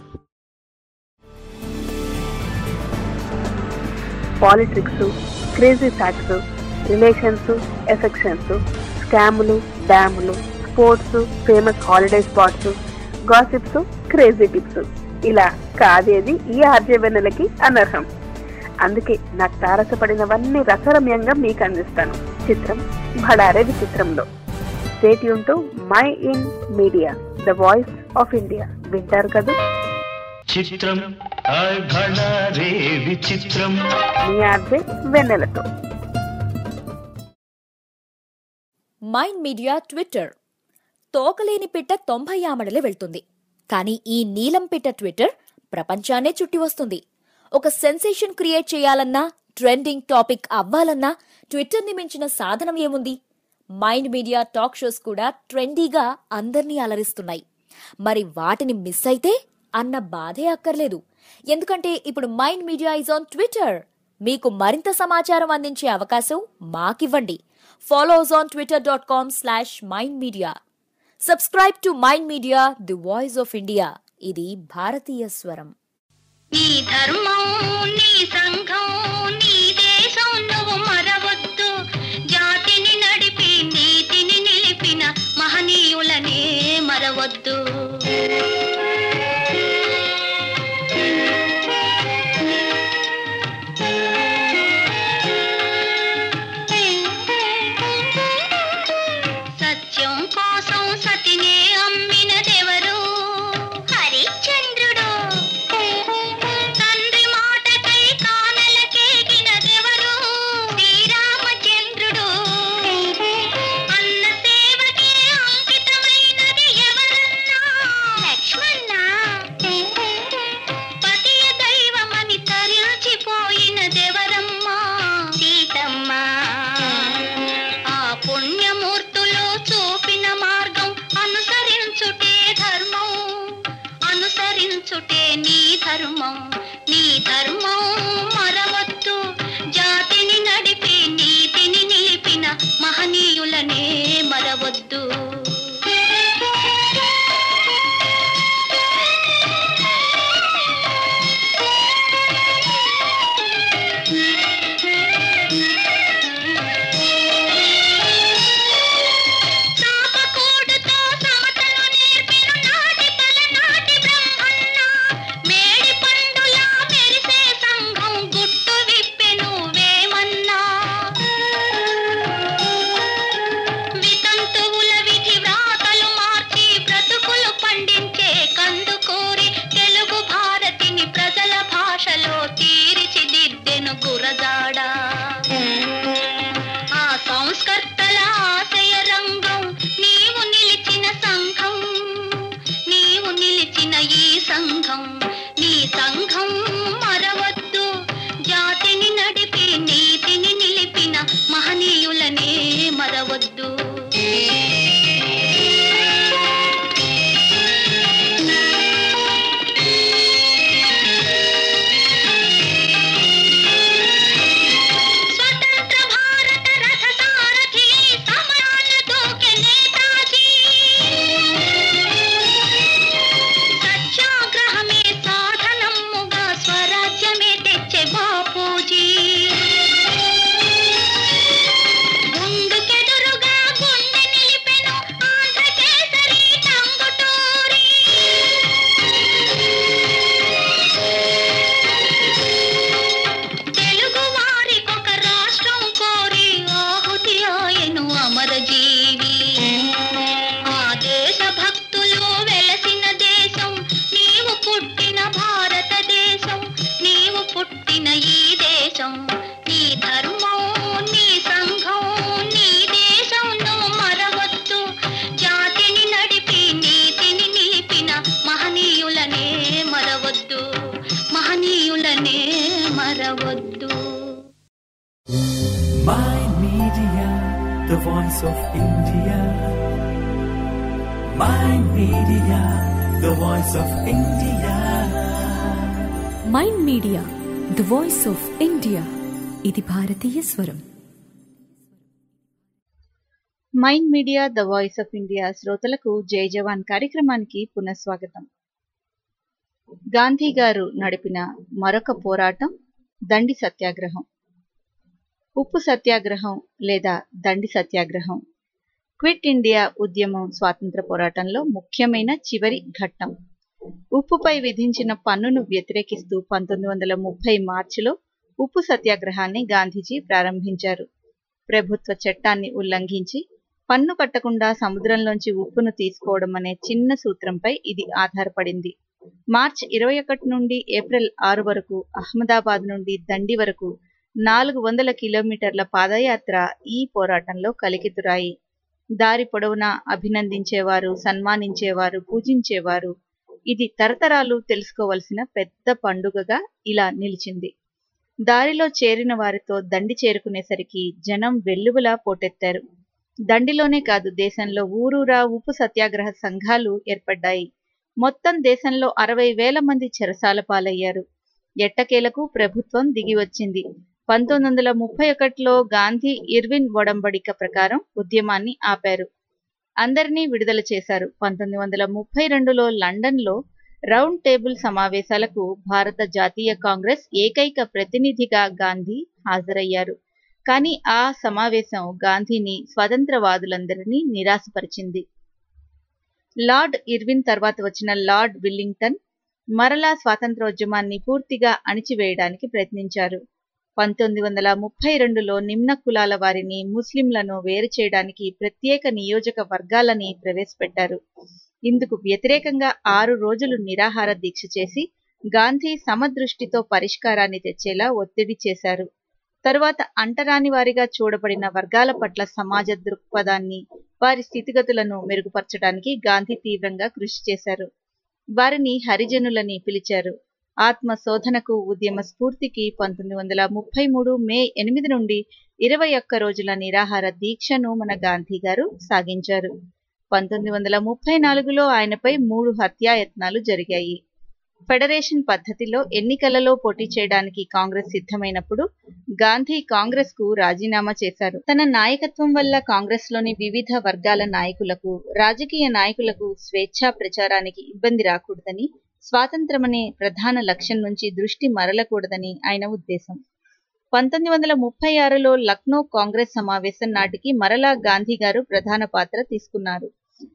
Speaker 11: politics crazy facts relations affections స్కాములు డ్యాములు sports famous holiday spots gossips crazy tips ఇలా కాదేది ఈ ఆర్జవెన్నెలకి అనర్హం అందుకే నాకు తారసపడినవన్నీ రసరమ్యంగా మీకు అందిస్తాను చిత్రం భడారే విచిత్రంలో స్టేట్ యూన్ Mind Media the voice of India వింటారు కదా
Speaker 12: చిత్రం రే విచిత్రం
Speaker 11: మీ ఆర్జే వెన్నెలతో
Speaker 7: మైండ్ మీడియా ట్విట్టర్ తోకలేని పిట్ట తొంభై ఆమడలే వెళ్తుంది కానీ ఈ నీలం పిట్ట ట్విట్టర్ ప్రపంచాన్నే చుట్టి వస్తుంది ఒక సెన్సేషన్ క్రియేట్ చేయాలన్నా ట్రెండింగ్ టాపిక్ అవ్వాలన్నా ట్విట్టర్ని మించిన సాధనం ఏముంది మైండ్ మీడియా టాక్ షోస్ కూడా ట్రెండీగా అందర్నీ అలరిస్తున్నాయి మరి వాటిని మిస్ అయితే అన్న బాధే అక్కర్లేదు ఎందుకంటే ఇప్పుడు Mind Media is on Twitter మీకు మరింత సమాచారం అందించే అవకాశం మాకివ్వండి follow us on Twitter dot com slash Mind Media subscribe to Mind Media the voice of India ఇది భారతీయ స్వరం
Speaker 9: నీ ధర్మం నీ సంఘం నీ దేశం నువ్వు మరవద్దు జాతిని నడిపి నీతిని నిలిపిన మహనీయులనే మరవద్దు సత్యం కోసం సతినే అమ్మినదెవరు హరిశ్చంద్రుడు తండ్రి మాటకై కానలకేగినదెవరు శ్రీరామచంద్రుడు అన్న సేవకే అంకితమైనది ఎవరన్నా లక్ష్మణ పతియ దైవమని తరించిపోయినదెవరమ్మా సీతమ్మ ఆ పుణ్యమూర్తులు చూపిన మార్గం అనుసరించుటే ధర్మం అనుసరించుటే నీ ధర్మం నీ ధర్మం మరవద్దు జాతిని నడిపి నీతిని నిలిపిన మహనీయులనే మరవద్దు తాపకూడుతో సమతలు నేర్పిన నాటి తలనాటి బ్రహ్మన్న మేడి పండులా మెరిసే సంఘ
Speaker 2: the voice of India. Mind Media, the voice of India.
Speaker 3: Mind media the voice of India ఇది భారతీయ స్వరం
Speaker 5: Mind media the voice of India శ్రోతలకు జై జవాన్ కార్యక్రమానికి పునఃస్వాగతం గాంధీ గారు నడిపిన మరొక పోరాటం దండి సత్యాగ్రహం ఉప్పు సత్యాగ్రహం లేదా దండి సత్యాగ్రహం క్విట్ ఇండియా ఉద్యమం స్వాతంత్ర పోరాటంలో ముఖ్యమైన చివరి ఘట్టం ఉప్పుపై విధించిన పన్నును వ్యతిరేకిస్తూ పంతొమ్మిది వందల ముప్పై మార్చిలో ఉప్పు సత్యాగ్రహాన్ని గాంధీజీ ప్రారంభించారు ప్రభుత్వ చట్టాన్ని ఉల్లంఘించి పన్ను కట్టకుండా సముద్రంలోంచి ఉప్పును తీసుకోవడం అనే చిన్న సూత్రంపై ఇది ఆధారపడింది మార్చ్ ఇరవై ఒకటి నుండి ఏప్రిల్ ఆరు వరకు అహ్మదాబాద్ నుండి దండి వరకు నాలుగు వందల కిలోమీటర్ల పాదయాత్ర ఈ పోరాటంలో కలికితురాయి దారి పొడవునా అభినందించేవారు సన్మానించేవారు పూజించేవారు ఇది తరతరాలు తెలుసుకోవలసిన పెద్ద పండుగగా ఇలా నిలిచింది దారిలో చేరిన వారితో దండి చేరుకునేసరికి జనం వెల్లువలా పోటెత్తారు దండిలోనే కాదు దేశంలో ఊరూరా ఉప్పు సత్యాగ్రహ సంఘాలు ఏర్పడ్డాయి మొత్తం దేశంలో అరవై వేల మంది చెరసాల పాలయ్యారు ఎట్టకేలకు ప్రభుత్వం దిగి వచ్చింది పంతొమ్మిది వందల ముప్పై ఒకటిలో గాంధీ ఇర్విన్ ఒడంబడిక ప్రకారం ఉద్యమాన్ని ఆపారు అందరినీ విడుదల చేశారు పంతొమ్మిది వందల ముప్పై రెండులో లండన్లో రౌండ్ టేబుల్ సమావేశాలకు భారత జాతీయ కాంగ్రెస్ ఏకైక ప్రతినిధిగా గాంధీ హాజరయ్యారు కానీ ఆ సమావేశం గాంధీని స్వతంత్రవాదులందరినీ నిరాశపరిచింది లార్డ్ ఇర్విన్ తర్వాత వచ్చిన లార్డ్ విల్లింగ్టన్ మరలా స్వాతంత్రోద్యమాన్ని పూర్తిగా అణిచివేయడానికి ప్రయత్నించారు పంతొమ్మిది వందల ముప్పై రెండులో నిమ్న కులాల వారిని ముస్లింలను వేరు చేయడానికి ప్రత్యేక నియోజక వర్గాలని ప్రవేశపెట్టారు ఇందుకు వ్యతిరేకంగా ఆరు రోజులు నిరాహార దీక్ష చేసి గాంధీ సమదృష్టితో పరిష్కారాన్ని తెచ్చేలా ఒత్తిడి చేశారు తరువాత అంటరాని వారిగా చూడబడిన వర్గాల పట్ల సమాజ దృక్పథాన్ని వారి స్థితిగతులను మెరుగుపరచడానికి గాంధీ తీవ్రంగా కృషి చేశారు వారిని హరిజనులని పిలిచారు ఆత్మ శోధనకు ఉద్యమ స్ఫూర్తికి పంతొమ్మిది వందల ముప్పై మూడు మే ఎనిమిది నుండి ఇరవై ఒక్క రోజుల నిరాహార దీక్షను మన గాంధీ గారు సాగించారు పంతొమ్మిది వందల ముప్పై నాలుగులో ఆయనపై మూడు హత్యాయత్నాలు జరిగాయి ఫెడరేషన్ పద్ధతిలో ఎన్నికలలో పోటీ చేయడానికి కాంగ్రెస్ సిద్ధమైనప్పుడు గాంధీ కాంగ్రెస్ కు రాజీనామా చేశారు తన నాయకత్వం వల్ల కాంగ్రెస్ లోని వివిధ వర్గాల నాయకులకు రాజకీయ నాయకులకు స్వేచ్ఛా ప్రచారానికి ఇబ్బంది రాకూడదని స్వాతంత్రమనే ప్రధాన లక్ష్యం నుంచి దృష్టి మరలకూడదని ఆయన ఉద్దేశం పంతొమ్మిది వందల ముప్పై ఆరులో లక్నో కాంగ్రెస్ సమావేశం నాటికి మరలా గాంధీ గారు ప్రధాన పాత్ర తీసుకున్నారు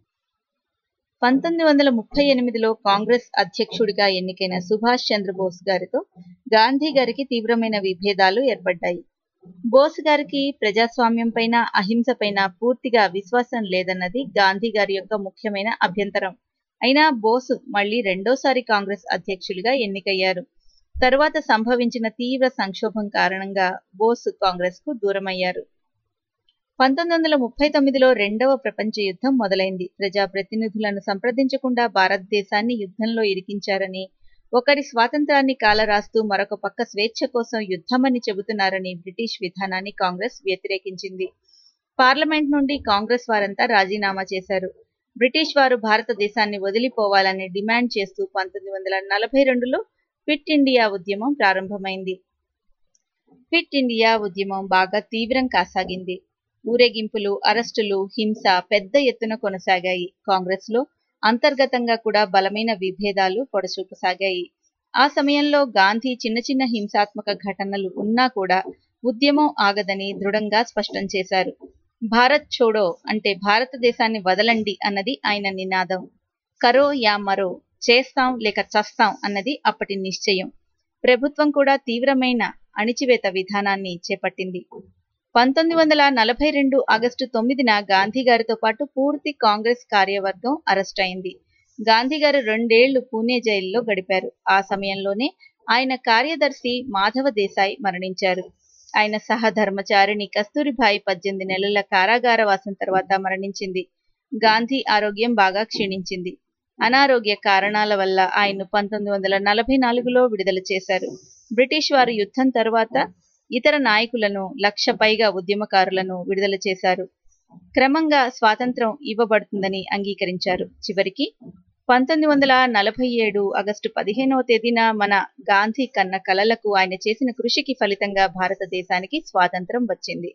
Speaker 5: పంతొమ్మిది వందల ముప్పై ఎనిమిదిలో కాంగ్రెస్ అధ్యక్షుడిగా ఎన్నికైన సుభాష్ చంద్రబోస్ గారితో గాంధీ గారికి తీవ్రమైన విభేదాలు ఏర్పడ్డాయి బోస్ గారికి ప్రజాస్వామ్యం పైన అహింస పైన పూర్తిగా విశ్వాసం లేదన్నది గాంధీ గారి యొక్క ముఖ్యమైన అభ్యంతరం అయినా బోసు మళ్లీ రెండోసారి కాంగ్రెస్ అధ్యక్షులుగా ఎన్నికయ్యారు తరువాత సంభవించిన తీవ్ర సంక్షోభం కారణంగా బోసు కాంగ్రెస్ కు దూరమయ్యారు పంతొమ్మిది వందల ముప్పై తొమ్మిదిలో రెండవ ప్రపంచ యుద్ధం మొదలైంది ప్రజాప్రతినిధులను సంప్రదించకుండా భారతదేశాన్ని యుద్ధంలో ఇరికించారని ఒకరి స్వాతంత్రాన్ని కాలరాస్తూ మరొక పక్క స్వేచ్ఛ కోసం యుద్ధమని చెబుతున్నారని బ్రిటిష్ విధానాన్ని కాంగ్రెస్ వ్యతిరేకించింది పార్లమెంట్ నుండి కాంగ్రెస్ వారంతా రాజీనామా చేశారు బ్రిటిష్ వారు భారతదేశాన్ని వదిలిపోవాలని డిమాండ్ చేస్తూ పంతొమ్మిది వందల నలభై రెండులో క్విట్ ఇండియా ఉద్యమం ప్రారంభమైంది క్విట్ ఇండియా ఉద్యమం బాగా తీవ్రం కాసాగింది ఊరేగింపులు అరెస్టులు హింస పెద్ద ఎత్తున కొనసాగాయి కాంగ్రెస్ లో అంతర్గతంగా కూడా బలమైన విభేదాలు పొడచూపసాగాయి ఆ సమయంలో గాంధీ చిన్న చిన్న హింసాత్మక ఘటనలు ఉన్నా కూడా ఉద్యమం ఆగదని దృఢంగా స్పష్టం చేశారు భారత్ చోడో అంటే భారతదేశాన్ని వదలండి అన్నది ఆయన నినాదం కరో యా మరో చేస్తాం లేక చస్తాం అన్నది అప్పటి నిశ్చయం ప్రభుత్వం కూడా తీవ్రమైన అణిచివేత విధానాన్ని చేపట్టింది పంతొమ్మిది వందల నలభై రెండు ఆగస్టు తొమ్మిదిన గాంధీ గారితో పాటు పూర్తి కాంగ్రెస్ కార్యవర్గం అరెస్ట్ అయింది గాంధీ గారు రెండేళ్లు పూణే జైల్లో గడిపారు ఆ సమయంలోనే ఆయన కార్యదర్శి మాధవ దేశాయ్ మరణించారు ఆయన సహధర్మచారిణి కస్తూరిబాయి పద్దెనిమిది నెలల కారాగార వాసం తర్వాత మరణించింది గాంధీ ఆరోగ్యం బాగా క్షీణించింది అనారోగ్య కారణాల వల్ల ఆయన్ను పంతొమ్మిది వందల నలభై నాలుగులో విడుదల చేశారు బ్రిటిష్ వారు యుద్ధం తరువాత ఇతర నాయకులను లక్ష పైగా ఉద్యమకారులను విడుదల చేశారు క్రమంగా స్వాతంత్రం ఇవ్వబడుతుందని అంగీకరించారు చివరికి పంతొమ్మిది వందల నలభై ఏడు ఆగస్టు పదిహేనవ తేదీన మన గాంధీ కన్న కలలకు ఆయన చేసిన కృషికి ఫలితంగా భారతదేశానికి స్వాతంత్రం వచ్చింది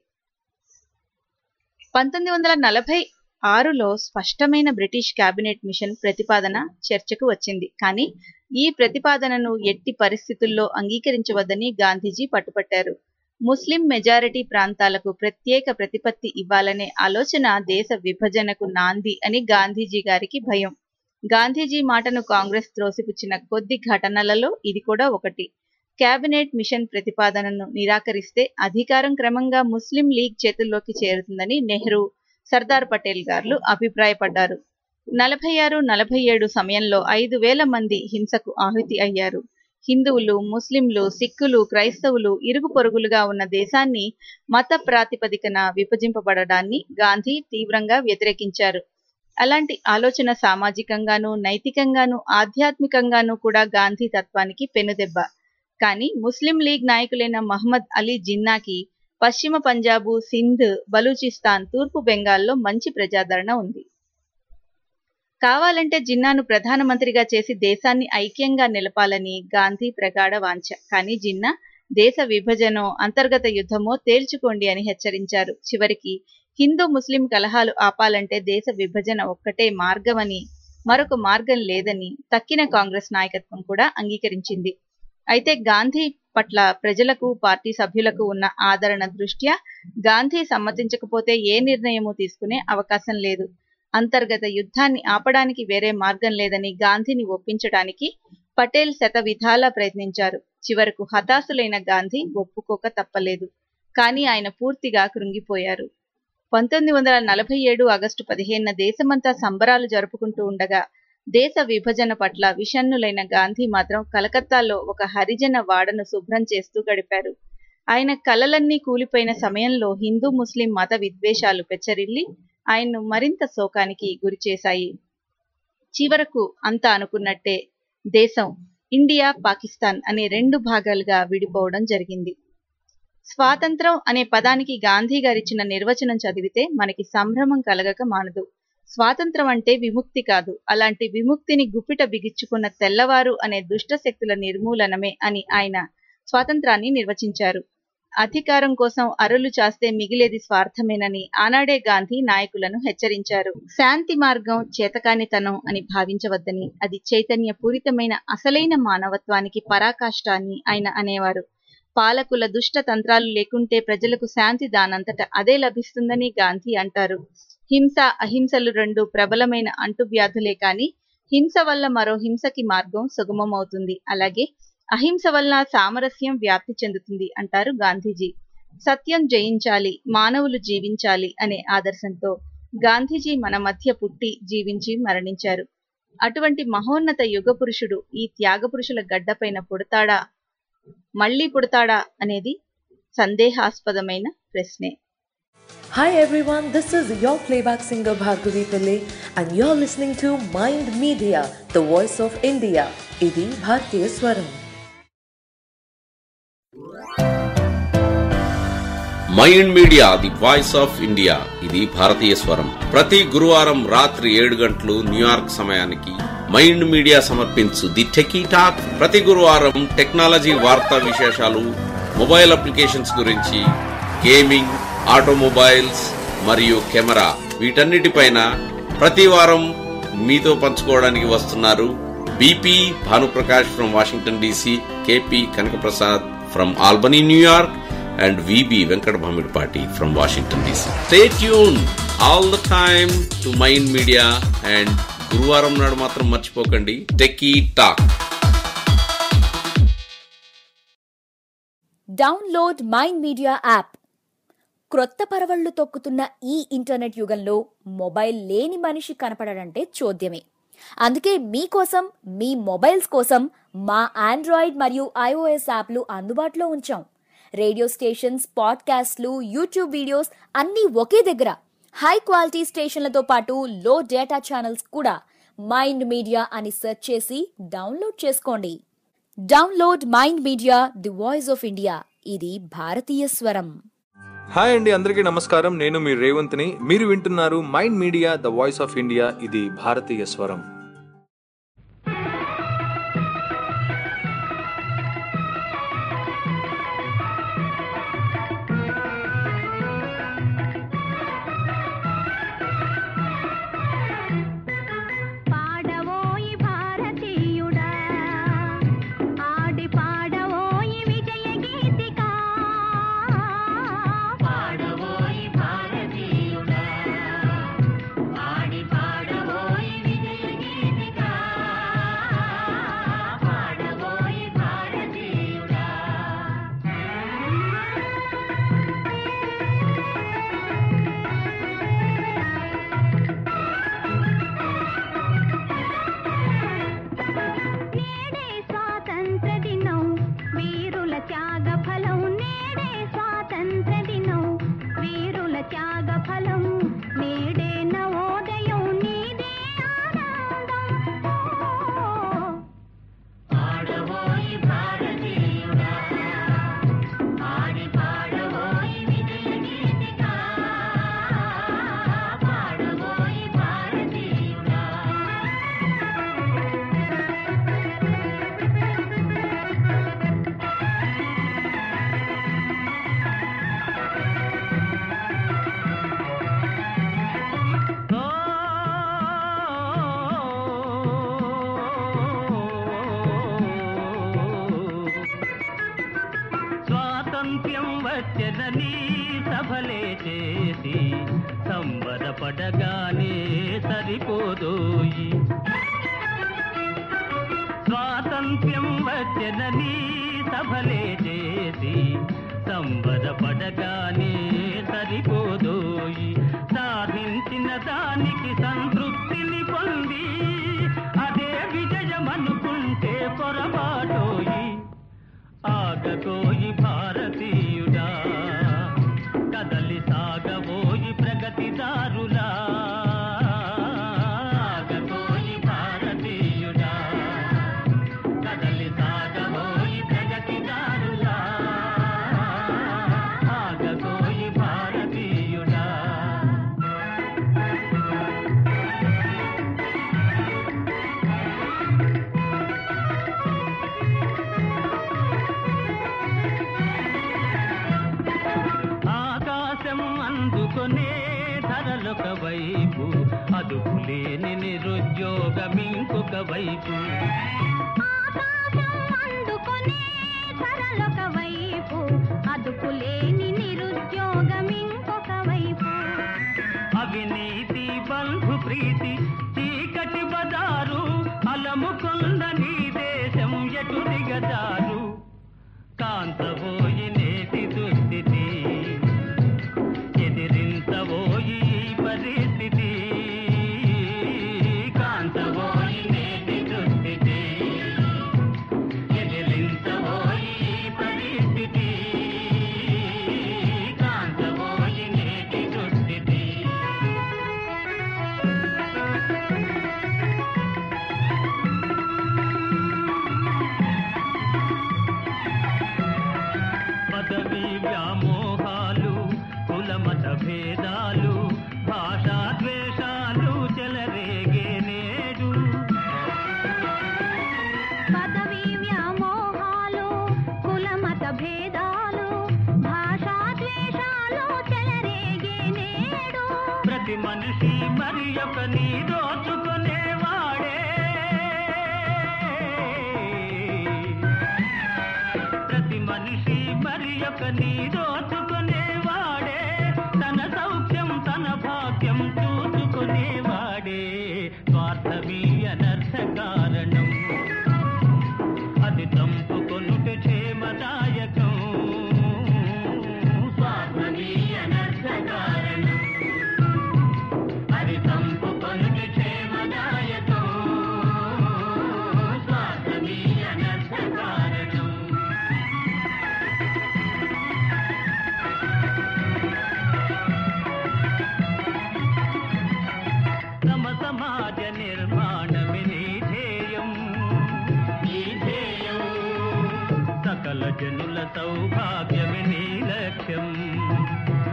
Speaker 5: పంతొమ్మిది వందల నలభై ఆరులో స్పష్టమైన బ్రిటిష్ కేబినెట్ మిషన్ ప్రతిపాదన చర్చకు వచ్చింది కానీ ఈ ప్రతిపాదనను ఎట్టి పరిస్థితుల్లో అంగీకరించవద్దని గాంధీజీ పట్టుపట్టారు ముస్లిం మెజారిటీ ప్రాంతాలకు ప్రత్యేక ప్రతిపత్తి ఇవ్వాలనే ఆలోచన దేశ విభజనకు నాంది అని గాంధీజీ గారికి భయం గాంధీజీ మాటను కాంగ్రెస్ త్రోసిపుచ్చిన కొద్ది ఘటనలలో ఇది కూడా ఒకటి కేబినెట్ మిషన్ ప్రతిపాదనను నిరాకరిస్తే అధికారం క్రమంగా ముస్లిం లీగ్ చేతుల్లోకి చేరుతుందని నెహ్రూ సర్దార్ పటేల్ గారు అభిప్రాయపడ్డారు నలభై ఆరు నలభై ఏడు సమయంలో ఐదు వేల మంది హింసకు ఆహుతి అయ్యారు హిందువులు ముస్లింలు సిక్కులు క్రైస్తవులు ఇరుగు పొరుగులుగా ఉన్న దేశాన్ని మత ప్రాతిపదికన విభజింపబడడాన్ని గాంధీ తీవ్రంగా వ్యతిరేకించారు అలాంటి ఆలోచన సామాజికంగాను నైతికంగాను ఆధ్యాత్మికంగాను కూడా గాంధీ తత్వానికి పెనుదెబ్బ కానీ ముస్లిం లీగ్ నాయకులైన మహమ్మద్ అలీ జిన్నాకి పశ్చిమ పంజాబు సింధ్ బలూచిస్తాన్ తూర్పు బెంగాల్లో మంచి ప్రజాదరణ ఉంది కావాలంటే జిన్నాను ప్రధానమంత్రిగా చేసి దేశాన్ని ఐక్యంగా నిలపాలని గాంధీ ప్రగాఢ వాంఛ కానీ జిన్నా దేశ విభజనో అంతర్గత యుద్ధమో తేల్చుకోండి అని హెచ్చరించారు చివరికి హిందూ ముస్లిం కలహాలు ఆపాలంటే దేశ విభజన ఒక్కటే మార్గమని మరొక మార్గం లేదని తక్కిన కాంగ్రెస్ నాయకత్వం కూడా అంగీకరించింది అయితే గాంధీ పట్ల ప్రజలకు పార్టీ సభ్యులకు ఉన్న ఆదరణ దృష్ట్యా గాంధీ సమ్మతించకపోతే ఏ నిర్ణయము తీసుకునే అవకాశం లేదు అంతర్గత యుద్ధాన్ని ఆపడానికి వేరే మార్గం లేదని గాంధీని ఒప్పించడానికి పటేల్ శత విధాలా ప్రయత్నించారు చివరకు హతాశులైన గాంధీ ఒప్పుకోక తప్పలేదు కానీ ఆయన పూర్తిగా కృంగిపోయారు పంతొమ్మిది వందల నలభై ఏడు ఆగస్టు పదిహేనున దేశమంతా సంబరాలు జరుపుకుంటూ ఉండగా దేశ విభజన పట్ల విషన్నులైన గాంధీ మాత్రం కలకత్తాలో ఒక హరిజన వాడను శుభ్రం చేస్తూ గడిపారు ఆయన కలలన్నీ కూలిపోయిన సమయంలో హిందూ ముస్లిం మత విద్వేషాలు పెచ్చరిల్లి ఆయన్ను మరింత శోకానికి గురిచేశాయి చివరకు అంతా అనుకున్నట్టే దేశం ఇండియా పాకిస్తాన్ అనే రెండు భాగాలుగా విడిపోవడం జరిగింది స్వాతంత్రం అనే పదానికి గాంధీ గారిచ్చిన నిర్వచనం చదివితే మనకి సంభ్రమం కలగక మానదు స్వాతంత్రం అంటే విముక్తి కాదు అలాంటి విముక్తిని గుప్పిట బిగించుకున్న తెల్లవారు అనే దుష్ట శక్తుల నిర్మూలనమే అని ఆయన స్వాతంత్రాన్ని నిర్వచించారు అధికారం కోసం అరులు చాస్తే మిగిలేది స్వార్థమేనని ఆనాడే గాంధీ నాయకులను హెచ్చరించారు శాంతి మార్గం చేతకానితనం అని భావించవద్దని అది చైతన్యపూరితమైన అసలైన మానవత్వానికి పరాకాష్ట అని ఆయన అనేవారు పాలకుల దుష్ట తంత్రాలు లేకుంటే ప్రజలకు శాంతి దానంతట అదే లభిస్తుందని గాంధీ అంటారు హింస అహింసలు రెండు ప్రబలమైన అంటువ్యాధులే కాని హింస వల్ల మరో హింసకి మార్గం సుగమమవుతుంది అలాగే అహింస వల్ల సామరస్యం వ్యాప్తి చెందుతుంది అంటారు గాంధీజీ సత్యం జయించాలి మానవులు జీవించాలి అనే ఆదర్శంతో గాంధీజీ మన మధ్య పుట్టి జీవించి మరణించారు అటువంటి మహోన్నత యుగ పురుషుడు ఈ త్యాగ పురుషుల గడ్డపైన పుడతాడా మళ్ళీ పుడతాడా అనేది సందేహాస్పదమైన ప్రశ్నే
Speaker 13: Hi everyone, this is your playback singer Bhargavi Pillai and you're listening to Mind Media, the voice of India. Idi Bhartiya Swaram.
Speaker 14: Mind Media the voice of India ఇది భారతీయ స్వరం ప్రతి గురువారం రాత్రి ఏడు గంటలు న్యూయార్క్ సమయానికి మైండ్ మీడియా సమర్పించు ది టెకీ టాక్ ప్రతి గురువారం టెక్నాలజీ వార్తా విశేషాలు మొబైల్ అప్లికేషన్స్ గురించి గేమింగ్ ఆటోమొబైల్స్ మరియు కెమెరా వీటన్నిటిపైన ప్రతి వారం మీతో పంచుకోవడానికి వస్తున్నారు BP Bhanuprakash from Washington DC KP Kanakaprasad from Albany New York and VB Venkat Bhamidpati from Washington DC. Stay tuned all the time to Mind Media and గురువారం నాడు మాత్రం మర్చిపోకండి techie talk
Speaker 7: download Mind Media app క్రొత్త పరవళ్లు తొక్కుతున్న ఈ ఇంటర్నెట్ యుగంలో mobile లేని మనిషి కనపడడంటే చోద్యమే అందుకే మీకోసం మీ మొబైల్స్ కోసం మా ఆండ్రాయిడ్ మరియు ఐఓఎస్ యాప్లు అందుబాటులో ఉంచాం రేడియో స్టేషన్స్ పాడ్కాస్ట్లు యూట్యూబ్ వీడియోస్ అన్నీ ఒకే దగ్గర హై క్వాలిటీ స్టేషన్లతో పాటు లో డేటా ఛానల్స్ కూడా మైండ్ మీడియా అని సెర్చ్ చేసి డౌన్లోడ్ చేసుకోండి download Mind Media the voice of India ఇది భారతీయ స్వరం
Speaker 15: హాయ్ అండి అందరికీ నమస్కారం నేను మీ రేవంత్ని మీరు వింటున్నారు Mind media the voice of India ఇది భారతీయ స్వరం
Speaker 9: పాడవోయి భారతీయుడా ఆడి పాడవోయి విజయ గీతిక పాడవోయి భారతీయుడా ఆడి పాడవోయి విజయ గీతిక పాడవోయి భారతీయుడా నేడే స్వాతంత్ర దినం వీరుల త్యాగ ఫలం నేడే స్వాతంత్ర దినం వీరుల త్యాగ ఫలం నేడే నవోదయం నీదే ఆనందం పాడవోయి భారతీయుడా ఆడి పాడవోయి విజయ గీతిక పాడవోయి భారతీయుడా
Speaker 16: స్వాతంత్ర్యం వచ్చెదని సభలే చేసి సంబరపడగానే సరిపోదోయి స్వాతంత్ర్యం వచ్చెదని సభలే చేసి సంబరపడగానే సరిపోదోయి సాధించిన దానికి సంతృప్తిని పొంది అదే విజయమనుకుంటే పొరపాటోయి ఆగబోయి భారతీయుడా కదలి సాగబోయి ప్రగతిదారులా ఆగబోయి భారతీయుడా కదలి సాగబోయి ప్రగతిదారులా ఆగబోయి భారతీయుడా ఆకాశం అందుకొనే ధరలొక వైపు అదుపు లేని నిరుద్యోగం ఇంకొక వైపు
Speaker 9: అందుకొనే ధరలొక వైపు అదుపు లేని నిరుద్యోగం ఇంకొక వైపు
Speaker 16: అవినీతి బంధు ప్రీతి చీకటి బజారు అలముకొంద నీ దేశం ఎటు దిగజారు కాంతబోయి నేటి దుస్థితి ఎదిరించబోయి ఈ పరిస్థితి కాంతబోయి నేటి దుస్థితి ఎదిరించబోయి ఈ పరిస్థితి కాంతబోయి నేటి దుస్థితి పదవి వ్యామోహాలు కులమత భేదాలు భాషా ద్వేషాలు చెలరేగే నేడు
Speaker 9: పదవి వ్యామోహాలు కులమత భేదాలు భాషా ద్వేషాలు చెలరేగే నేడు
Speaker 16: ప్రతి మనిషి మరి ఒక నీ దోచుకునేవాడే ప్రతి మనిషి మరి ఒక నీ దోచుకునేవాడే తన సౌఖ్యం తన భాగ్యం చూసుకునేవాడే స్వార్థమీ అనర్థ కారణం అది చంపుకొనుట క్షేమదాయకం స్వార్థమీ అనర్థ కారణం అది చంపుకొనుట క్షేమదాయకం స్వార్థమీ అనర్థ కారణం తమ సమాజ నిర్మాణమే నీ ధ్యేయం నీ ధ్యేయం సకల జనుల సౌభాగ్యమే నీ లక్ష్యం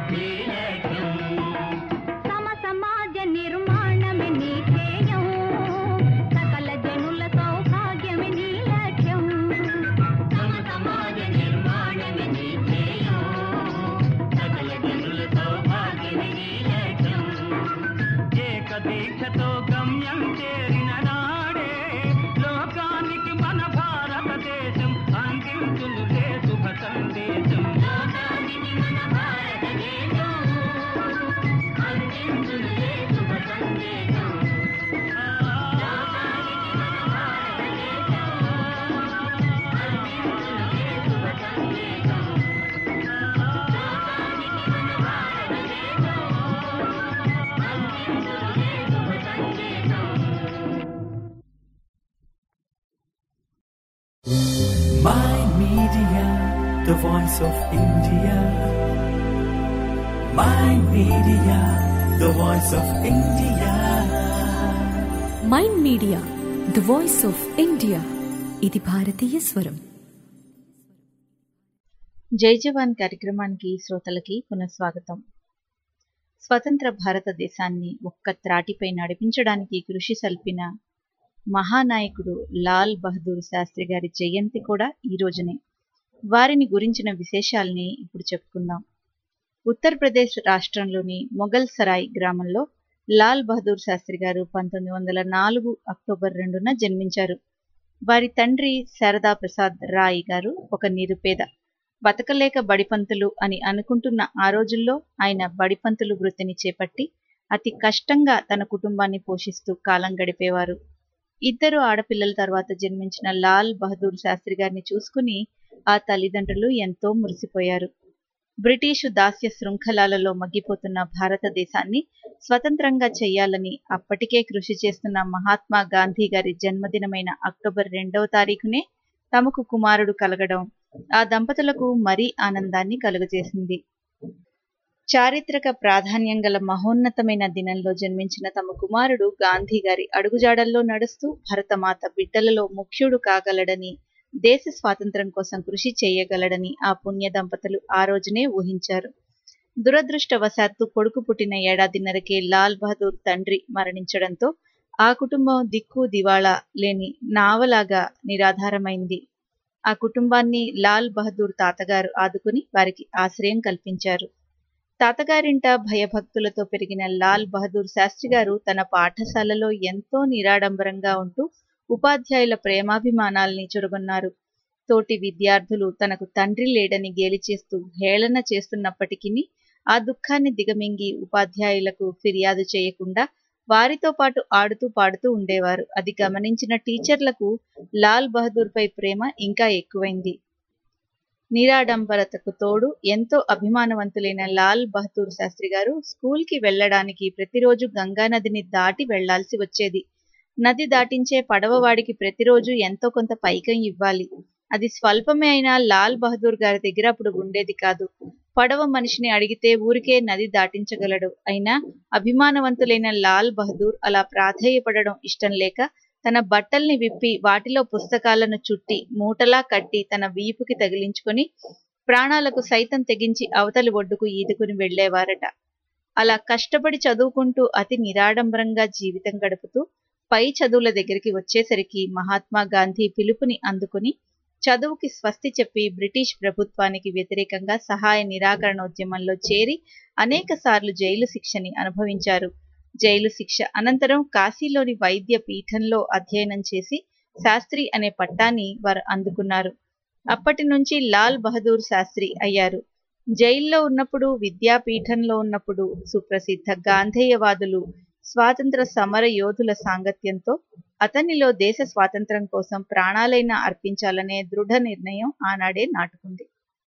Speaker 2: Media, the voice of India. Mind Media, the voice of India.
Speaker 3: Mind media the voice of India ఇది భారతీయ స్వరం
Speaker 5: జై జవాన్ కార్యక్రమానికి శ్రోతలకి పునఃస్వాగతం స్వతంత్ర భారతదేశాన్ని ఒక్క త్రాటిపై నడిపించడానికి కృషి సల్పిన మహానాయకుడు లాల్ బహదూర్ శాస్త్రి గారి జయంతి కూడా ఈ రోజునే వారిని గురించిన విశేషాల్ని ఇప్పుడు చెప్పుకుందాం ఉత్తరప్రదేశ్ రాష్ట్రంలోని మొఘల్ సరాయ్ గ్రామంలో లాల్ బహదూర్ శాస్త్రి గారు పంతొమ్మిది వందల నాలుగు అక్టోబర్ రెండున జన్మించారు వారి తండ్రి శారదా ప్రసాద్ రాయ్ గారు ఒక నిరుపేద బతకలేక బడిపంతులు అని అనుకుంటున్న ఆ రోజుల్లో ఆయన బడిపంతులు వృత్తిని చేపట్టి అతి కష్టంగా తన కుటుంబాన్ని పోషిస్తూ కాలం గడిపేవారు ఇద్దరు ఆడపిల్లల తర్వాత జన్మించిన లాల్ బహదూర్ శాస్త్రి గారిని చూసుకుని ఆ తల్లిదండ్రులు ఎంతో మురిసిపోయారు బ్రిటిషు దాస్య శృంఖలాలలో మగ్గిపోతున్న భారతదేశాన్ని స్వతంత్రంగా చేయాలని అప్పటికే కృషి చేస్తున్న మహాత్మా గాంధీ గారి జన్మదినమైన అక్టోబర్ రెండవ తారీఖునే తమకు కుమారుడు కలగడం ఆ దంపతులకు మరీ ఆనందాన్ని కలుగజేసింది చారిత్రక ప్రాధాన్యం గల మహోన్నతమైన దినంలో జన్మించిన తమ కుమారుడు గాంధీ గారి అడుగుజాడల్లో నడుస్తూ భరతమాత బిడ్డలలో ముఖ్యుడు కాగలడని దేశ స్వాతంత్రం కోసం కృషి చేయగలడని ఆ పుణ్య దంపతులు ఆ రోజునే ఊహించారు దురదృష్టవశాత్తు కొడుకు పుట్టిన ఏడాదిన్నరకే లాల్ బహదూర్ తండ్రి మరణించడంతో ఆ కుటుంబం దిక్కు దివాళా లేని నావలాగా నిరాధారమైంది ఆ కుటుంబాన్ని లాల్ బహదూర్ తాతగారు ఆదుకుని వారికి ఆశ్రయం కల్పించారు తాతగారింట భయభక్తులతో పెరిగిన లాల్ బహదూర్ శాస్త్రి గారు తన పాఠశాలలో ఎంతో నిరాడంబరంగా ఉంటూ ఉపాధ్యాయుల ప్రేమాభిమానాల్ని చురగొన్నారు తోటి విద్యార్థులు తనకు తండ్రి లేడని గేలి చేస్తూ హేళన చేస్తున్నప్పటికీ ఆ దుఃఖాన్ని దిగమింగి ఉపాధ్యాయులకు ఫిర్యాదు చేయకుండా వారితో పాటు ఆడుతూ పాడుతూ ఉండేవారు అది గమనించిన టీచర్లకు లాల్ బహదూర్ పై ప్రేమ ఇంకా ఎక్కువైంది నిరాడంబరతకు తోడు ఎంతో అభిమానవంతులైన లాల్ బహదూర్ శాస్త్రి గారు స్కూల్కి వెళ్ళడానికి ప్రతిరోజు గంగా నదిని దాటి వెళ్లాల్సి వచ్చేది నది దాటించే పడవవాడికి ప్రతిరోజు ఎంతో కొంత పైకం ఇవ్వాలి అది స్వల్పమే అయినా లాల్ బహదూర్ గారి దగ్గర అప్పుడు ఉండేది కాదు పడవ మనిషిని అడిగితే ఊరికే నది దాటించగలడు అయినా అభిమానవంతులైన లాల్ బహదూర్ అలా ప్రాధేయపడడం ఇష్టం లేక తన బట్టల్ని విప్పి వాటిలో పుస్తకాలను చుట్టి మూటలా కట్టి తన వీపుకి తగిలించుకొని ప్రాణాలకు సైతం తెగించి అవతలి ఒడ్డుకు ఈదుకుని వెళ్లేవారట అలా కష్టపడి చదువుకుంటూ అతి నిరాడంబరంగా జీవితం గడుపుతూ పై చదువుల దగ్గరికి వచ్చేసరికి మహాత్మా గాంధీ పిలుపుని అందుకుని చదువుకి స్వస్తి చెప్పి బ్రిటిష్ ప్రభుత్వానికి వ్యతిరేకంగా సహాయ నిరాకరణోద్యమంలో చేరి అనేక సార్లు జైలు శిక్షని అనుభవించారు జైలు శిక్ష అనంతరం కాశీలోని వైద్య పీఠంలో అధ్యయనం చేసి శాస్త్రి అనే పట్టాన్ని వారు అందుకున్నారు అప్పటి నుంచి లాల్ బహదూర్ శాస్త్రి అయ్యారు జైల్లో ఉన్నప్పుడు విద్యాపీఠంలో ఉన్నప్పుడు సుప్రసిద్ధ గాంధేయవాదులు స్వాతంత్ర సమర యోధుల సాంగత్యంతో అతనిలో దేశ స్వాతంత్రం కోసం ప్రాణాలైనా అర్పించాలనే దృఢ నిర్ణయం ఆనాడే నాటుకుంది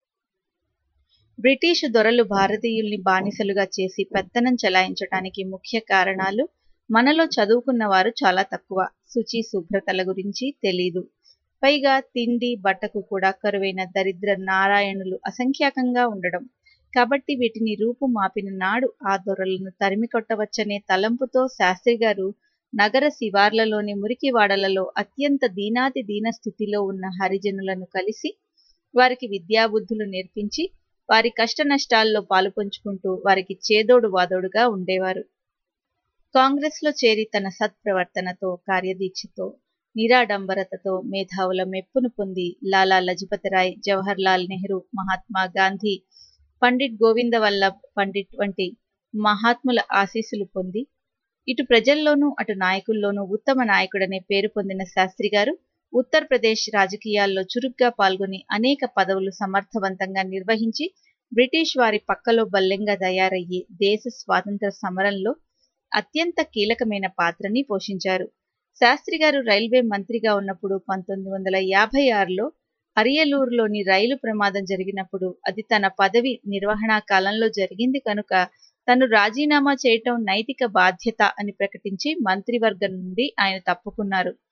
Speaker 5: బ్రిటిషు దొరలు భారతీయుల్ని బానిసలుగా చేసి పెత్తనం చెలాయించడానికి ముఖ్య కారణాలు మనలో చదువుకున్న వారు చాలా తక్కువ శుచి శుభ్రతల గురించి తెలీదు పైగా తిండి బట్టకు కూడా కరువైన దరిద్ర నారాయణులు అసంఖ్యాకంగా ఉండడం కాబట్టి వీటిని రూపు మాపిన నాడు ఆ దొరలను తరిమి కొట్టవచ్చనే తలంపుతో శాస్త్రి గారు నగర శివార్లలోని మురికివాడలలో అత్యంత దీనాతి దీన స్థితిలో ఉన్న హరిజనులను కలిసి వారికి విద్యాబుద్ధులు నేర్పించి వారి కష్ట నష్టాల్లో పాలు పంచుకుంటూ వారికి చేదోడు వాదోడుగా ఉండేవారు కాంగ్రెస్లో చేరి తన సత్ప్రవర్తనతో కార్యదీక్షతో నిరాడంబరతతో మేధావుల మెప్పును పొంది లాలా లజపతి రాయ్ జవహర్ లాల్ నెహ్రూ మహాత్మా గాంధీ పండిట్ గోవింద వల్లభ్ పండిట్ వంటి మహాత్ముల ఆశీస్సులు పొంది ఇటు ప్రజల్లోనూ అటు నాయకుల్లోనూ ఉత్తమ నాయకుడనే పేరు పొందిన శాస్త్రి గారు ఉత్తరప్రదేశ్ రాజకీయాల్లో చురుగ్గా పాల్గొని అనేక పదవులు సమర్థవంతంగా నిర్వహించి బ్రిటిష్ వారి పక్కలో బల్లెంగా తయారయ్యి దేశ స్వాతంత్ర సమరంలో అత్యంత కీలకమైన పాత్రని పోషించారు శాస్త్రి గారు రైల్వే మంత్రిగా ఉన్నప్పుడు పంతొమ్మిది వందల యాభై ఆరులో అరియలూరులోని రైలు ప్రమాదం జరిగినప్పుడు అది తన పదవి నిర్వహణా కాలంలో జరిగింది కనుక తను రాజీనామా చేయటం నైతిక బాధ్యత అని ప్రకటించి మంత్రివర్గం నుండి ఆయన తప్పుకున్నారు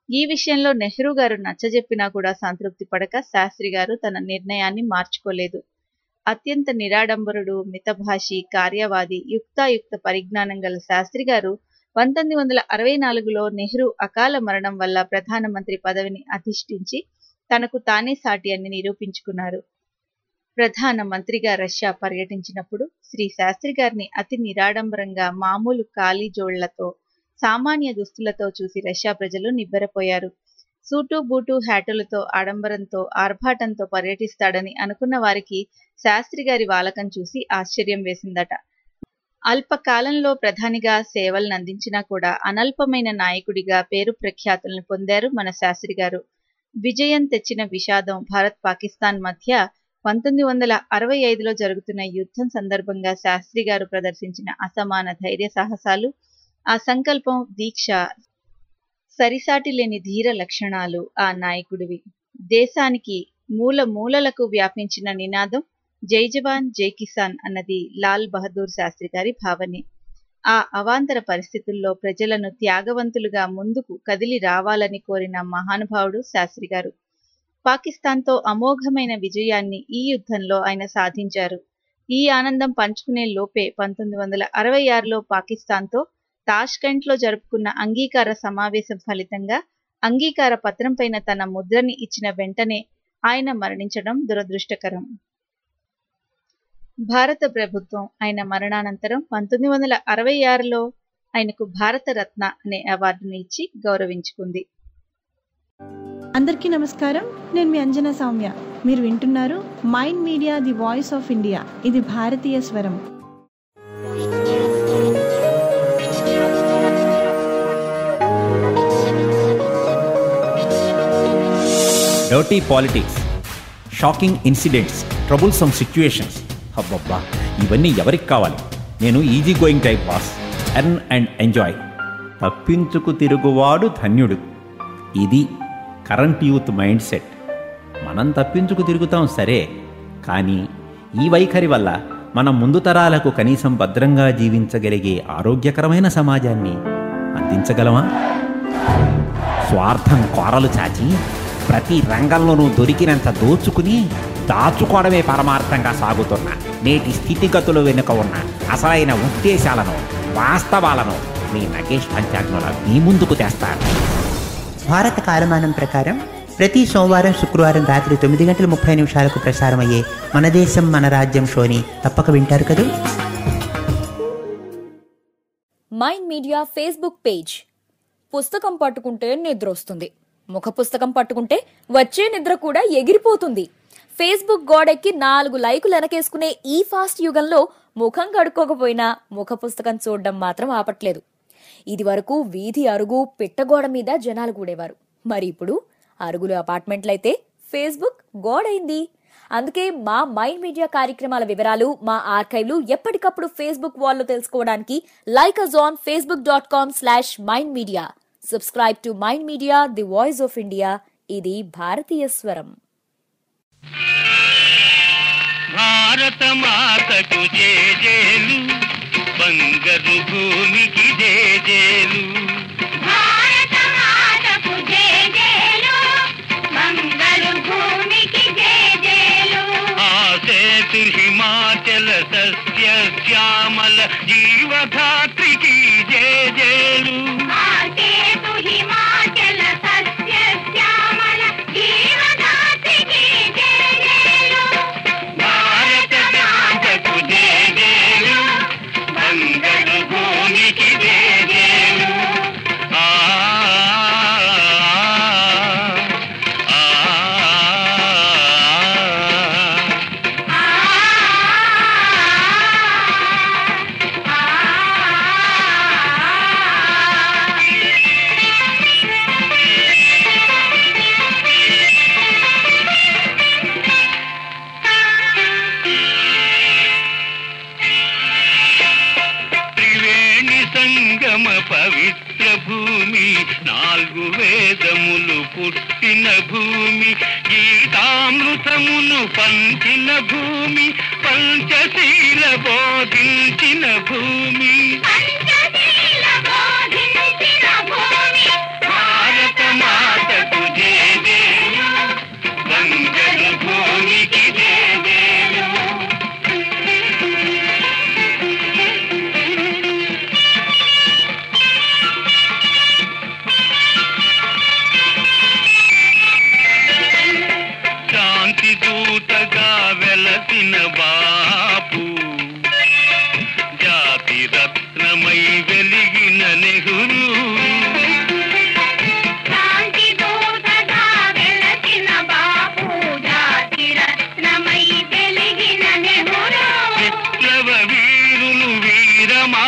Speaker 5: ఈ విషయంలో నెహ్రూ గారు నచ్చజెప్పినా కూడా సంతృప్తి పడక శాస్త్రి గారు తన నిర్ణయాన్ని మార్చుకోలేదు అత్యంత నిరాడంబరుడు మితభాషి కార్యవాది యుక్తాయుక్త పరిజ్ఞానం గల శాస్త్రి గారు పంతొమ్మిది వందల అరవై నాలుగులో నెహ్రూ అకాల మరణం వల్ల ప్రధానమంత్రి పదవిని అధిష్ఠించి తనకు తానే సాటి అని నిరూపించుకున్నారు ప్రధాన మంత్రిగా రష్యా పర్యటించినప్పుడు శ్రీ శాస్త్రి గారిని అతి నిరాడంబరంగా మామూలు ఖాళీ జోళ్లతో సామాన్య దుస్తులతో చూసి రష్యా ప్రజలు నివ్వెరపోయారు సూటు బూటు హ్యాటులతో ఆడంబరంతో ఆర్భాటంతో పర్యటిస్తాడని అనుకున్న వారికి శాస్త్రి గారి వాలకం చూసి ఆశ్చర్యం వేసిందట అల్పకాలంలో ప్రధానిగా సేవలను అందించినా కూడా అనల్పమైన నాయకుడిగా పేరు ప్రఖ్యాతులను పొందారు మన శాస్త్రి గారు విజయం తెచ్చిన విషాదం భారత్ పాకిస్తాన్ మధ్య పంతొమ్మిది వందల అరవై ఐదులో జరుగుతున్న యుద్ధం సందర్భంగా శాస్త్రి గారు ప్రదర్శించిన అసమాన ధైర్య సాహసాలు ఆ సంకల్పం దీక్ష సరిసాటి లేని ధీర లక్షణాలు ఆ నాయకుడివి దేశానికి మూల మూలలకు వ్యాపించిన నినాదం జై జవాన్ జై కిసాన్ అన్నది లాల్ బహదూర్ శాస్త్రి గారి భావనే ఆ అవాంతర పరిస్థితుల్లో ప్రజలను త్యాగవంతులుగా ముందుకు కదిలి రావాలని కోరిన మహానుభావుడు శాస్త్రి గారు పాకిస్తాన్తో అమోఘమైన విజయాన్ని ఈ యుద్ధంలో ఆయన సాధించారు ఈ ఆనందం పంచుకునే లోపే పంతొమ్మిది వందల అరవై ఆరులో పాకిస్తాన్తో తాష్కెంట్లో జరుపుకున్న అంగీకార సమావేశం ఫలితంగా అంగీకార పత్రం పైన తన ముద్రని ఇచ్చిన వెంటనే ఆయన మరణించడం దురదృష్టకరం భారత ప్రభుత్వం ఆయన మరణానంతరం పంతొమ్మిది వందల అరవై ఆరులో ఆయనకు భారత రత్న అనే అవార్డును ఇచ్చి గౌరవించుకుంది
Speaker 17: అందరికీ నమస్కారం నేను మీ అంజనా సౌమ్య మీరు వింటున్నారు Mind Media the voice of India ఇది భారతీయ స్వరం
Speaker 18: dirty politics shocking incidents troublesome situations అబ్బబ్బా ఇవన్నీ ఎవరికి కావాలి నేను easy going type boss earn and enjoy తప్పించుకు తిరుగువాడు ధన్యుడు ఇది కరెంట్ యూత్ మైండ్ సెట్ మనం తప్పించుకు తిరుగుతాం సరే కానీ ఈ వైఖరి వల్ల మనం ముందు తరాలకు కనీసం భద్రంగా జీవించగలిగే ఆరోగ్యకరమైన సమాజాన్ని అందించగలమా స్వార్థం కోరలు చాచి ప్రతి రంగంలోనూ దొరికినంత దోచుకుని దాచుకోవడమే పరమార్థంగా సాగుతున్న నేటి స్థితిగతులు వెనుక ఉన్న అసలైన ఉద్దేశాలను వాస్తవాలను మీ నగేష్ పంచాగ్నుల మీ ముందుకు తెస్తారు
Speaker 19: భారత కాలమానం ప్రకారం ప్రతి సోమవారం శుక్రవారం రాత్రి తొమ్మిది గంటల ముప్పై నిమిషాలకు ప్రసారమయ్యే మన దేశం మన రాజ్యం షోని తప్పక వింటారు కదూ
Speaker 7: మైండ్ మీడియా ఫేస్బుక్ పేజ్ పుస్తకం పట్టుకుంటే నిద్ర వస్తుంది ముఖ పుస్తకం పట్టుకుంటే వచ్చే నిద్ర కూడా ఎగిరిపోతుంది ఫేస్బుక్ గోడెక్కి నాలుగు లైకులు వెనకేసుకునే ఈ ఫాస్ట్ యుగంలో ముఖం కడుక్కోకపోయినా ముఖ పుస్తకం చూడడం మాత్రం ఆపట్లేదు ఇది వరకు వీధి అరుగు పిట్టగోడ మీద జనాలు కూడేవారు మరి ఇప్పుడు అరుగులు అపార్ట్మెంట్లయితే ఫేస్బుక్ గోడైంది అందుకే మా మైండ్ మీడియా కార్యక్రమాల వివరాలు మా ఆర్కైవ్లు ఎప్పటికప్పుడు ఫేస్బుక్ వాల్లో తెలుసుకోవడానికి like us on Facebook dot com slash Mind Media subscribe to Mind Media the voice of India ఇది భారతీయ స్వరం
Speaker 16: భారత మాతకు జేజేలు బంగారు భూమికి జేజేలు
Speaker 9: భారత మాతకు జేజేలు మంగళ భూమికి జేజేలు
Speaker 16: ఆసేతు హిమాచల సస్య శ్యామల జీవధాత్రికి జేజేలు
Speaker 9: ఆసేతు హిమాచల సస్య శ్యామల జీవదాత్రికి జేజేలు
Speaker 16: భారత మాతకు జేజేలు బంగారు భూమికి జేజేలు ఆ ఆ, త్రివేణి సంగమ పవిత్ర భూమి నాలుగు వేదములు పుట్టిన భూమి గీతామృతమును పంచిన భూమి పంచశీల బోధించిన భూమి
Speaker 9: పంచశీల బోధించిన భూమి
Speaker 16: భారత మా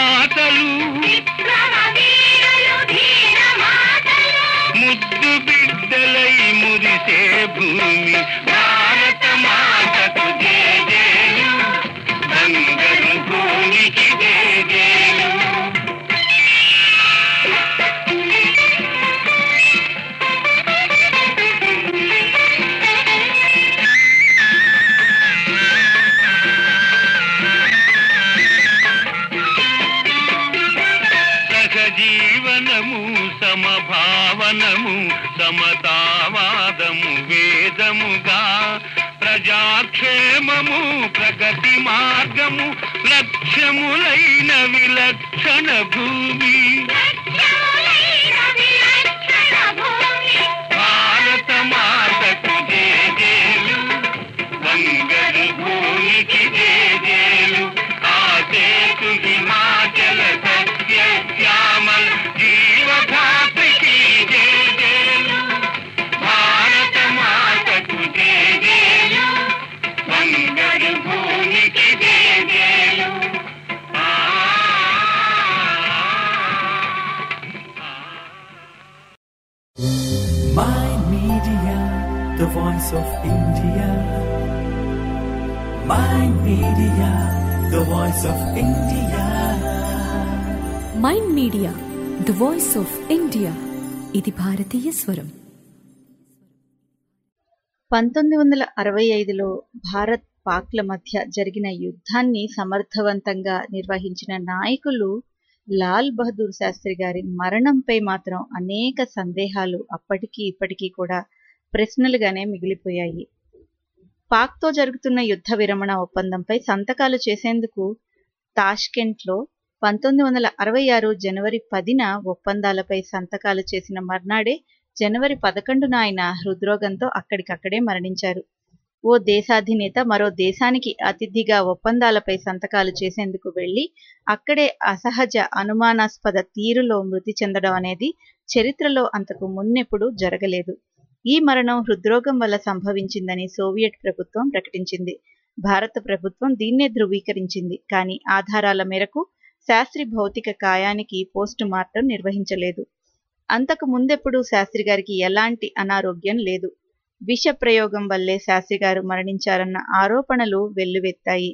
Speaker 16: మాటలు ముద్దు బిడ్డలై మురిసే భూమి భారత మాతకు జేజేలు బంగారు భూమికి జేజేలు సహజీవనము సమభావనము సమతావాదము వేదముగా ప్రజాక్షేమము ప్రగతి మార్గము లక్ష్యములైన విలక్షణ భూమి భారత మాతకు జేజేలు బంగరు భూమికి జేజేలు ఆసేతు హిమాచల సత్య శ్యామల జీవధాత్రికి జేజేలు భారత మాతకు జేజేలు బంగరు భూమికి జేజేలు
Speaker 2: Mind Media, the voice of India. Mind Media, the voice of India.
Speaker 3: Mind media the voice of India ఇది భారతీయ స్వరం
Speaker 5: పంతొమ్మిది వందల అరవై ఐదులో భారత్ పాక్ల మధ్య జరిగిన యుద్ధాన్ని సమర్థవంతంగా నిర్వహించిన నాయకులు లాల్ బహదూర్ శాస్త్రి గారి మరణంపై మాత్రం అనేక సందేహాలు అప్పటికీ ఇప్పటికీ కూడా ప్రశ్నలుగానే మిగిలిపోయాయి పాక్తో జరుగుతున్న యుద్ధ విరమణ ఒప్పందంపై సంతకాలు చేసేందుకు తాష్కెంట్లో పంతొమ్మిది వందల అరవై ఆరు జనవరి పదిన ఒప్పందాలపై సంతకాలు చేసిన మర్నాడే జనవరి పదకొండున ఆయన హృద్రోగంతో అక్కడికక్కడే మరణించారు ఓ దేశాధినేత మరో దేశానికి అతిథిగా ఒప్పందాలపై సంతకాలు చేసేందుకు వెళ్లి అక్కడే అసహజ అనుమానాస్పద తీరులో మృతి చెందడం అనేది చరిత్రలో అంతకు మున్నెప్పుడు జరగలేదు ఈ మరణం హృద్రోగం వల్ల సంభవించిందని సోవియట్ ప్రభుత్వం ప్రకటించింది భారత ప్రభుత్వం దీన్నే ధృవీకరించింది కానీ ఆధారాల మేరకు శాస్త్రి భౌతిక కాయానికి పోస్టు మార్టం నిర్వహించలేదు అంతకు ముందెప్పుడు శాస్త్రి గారికి ఎలాంటి అనారోగ్యం లేదు విష ప్రయోగం వల్లే శాస్త్రి గారు మరణించారన్న ఆరోపణలు వెల్లువెత్తాయి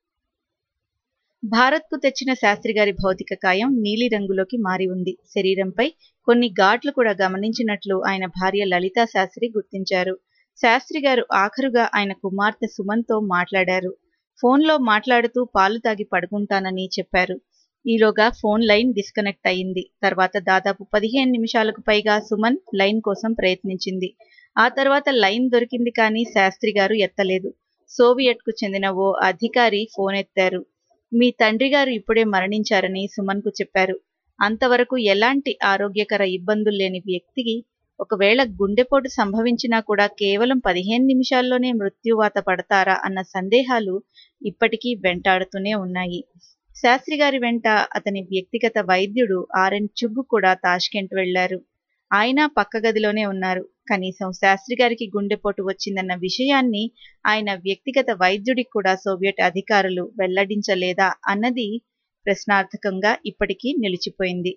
Speaker 5: భారత్కు తెచ్చిన శాస్త్రి గారి భౌతిక కాయం నీలి రంగులోకి మారి ఉంది శరీరంపై కొన్ని ఘాట్లు కూడా గమనించినట్లు ఆయన భార్య లలితా శాస్త్రి గుర్తించారు శాస్త్రి గారు ఆఖరుగా ఆయన కుమార్తె సుమన్తో మాట్లాడారు ఫోన్లో మాట్లాడుతూ పాలు తాగి పడుకుంటానని చెప్పారు ఈలోగా ఫోన్ లైన్ డిస్కనెక్ట్ అయింది తర్వాత దాదాపు పదిహేను నిమిషాలకు పైగా సుమన్ లైన్ కోసం ప్రయత్నించింది ఆ తర్వాత లైన్ దొరికింది కానీ శాస్త్రి గారు ఎత్తలేదు సోవియట్కు చెందిన ఓ అధికారి ఫోన్ ఎత్తారు మీ తండ్రి గారు ఇప్పుడే మరణించారని సుమన్కు చెప్పారు అంతవరకు ఎలాంటి ఆరోగ్యకర ఇబ్బందులు లేని వ్యక్తికి ఒకవేళ గుండెపోటు సంభవించినా కూడా కేవలం పదిహేను నిమిషాల్లోనే మృత్యువాత పడతారా అన్న సందేహాలు ఇప్పటికీ వెంటాడుతూనే ఉన్నాయి శాస్త్రి గారి వెంట అతని వ్యక్తిగత వైద్యుడు ఆర్ఎన్ చుగ్గు కూడా తాష్కెంట్ వెళ్లారు ఆయన పక్క గదిలోనే ఉన్నారు కనీసం శాస్త్రి గారికి గుండెపోటు వచ్చిందన్న విషయాన్ని ఆయన వ్యక్తిగత వైద్యుడికి కూడా సోవియట్ అధికారులు వెల్లడించలేదా అన్నది ప్రశ్నార్థకంగా ఇప్పటికీ నిలిచిపోయింది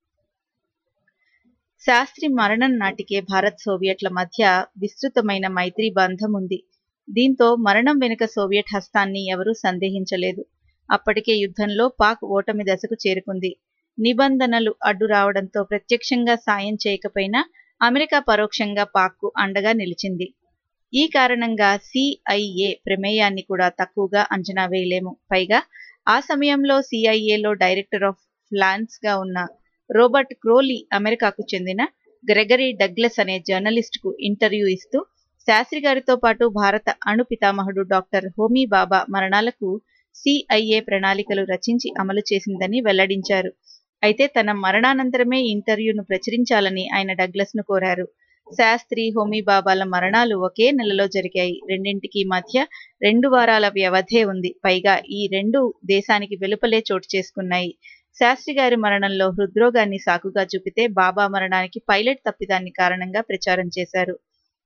Speaker 5: శాస్త్రి మరణం నాటికే భారత్ సోవియట్ల మధ్య విస్తృతమైన మైత్రీ బంధం ఉంది దీంతో మరణం వెనుక సోవియట్ హస్తాన్ని ఎవరూ సందేహించలేదు అప్పటికే యుద్ధంలో పాక్ ఓటమి దశకు చేరుకుంది నిబంధనలు అడ్డు రావడంతో ప్రత్యక్షంగా సాయం చేయకపోయినా అమెరికా పరోక్షంగా పాక్కు అండగా నిలిచింది ఈ కారణంగా సిఐఏ ప్రమేయాన్ని కూడా తక్కువగా అంచనా వేయలేము పైగా ఆ సమయంలో సిఐఏలో డైరెక్టర్ ఆఫ్ ఫ్లాన్స్ గా ఉన్న రోబర్ట్ క్రోలీ అమెరికాకు చెందిన గ్రెగరీ డగ్లస్ అనే జర్నలిస్ట్ కు ఇంటర్వ్యూ ఇస్తూ శాస్త్రి గారితో పాటు భారత అణు పితామహుడు డాక్టర్ హోమీ బాబా మరణాలకు సిఐఏ ప్రణాళికలు రచించి అమలు చేసిందని వెల్లడించారు అయితే తన మరణానంతరమే ఇంటర్వ్యూను ప్రచురించాలని ఆయన డగ్లస్ ను కోరారు శాస్త్రి హోమీ బాబాల మరణాలు ఒకే నెలలో జరిగాయి రెండింటికి మధ్య రెండు వారాల వ్యవధే ఉంది పైగా ఈ రెండు దేశానికి వెలుపలే చోటు చేసుకున్నాయి శాస్త్రి గారి మరణంలో హృద్రోగాన్ని సాకుగా చూపితే బాబా మరణానికి పైలట్ తప్పిదాన్ని కారణంగా ప్రచారం చేశారు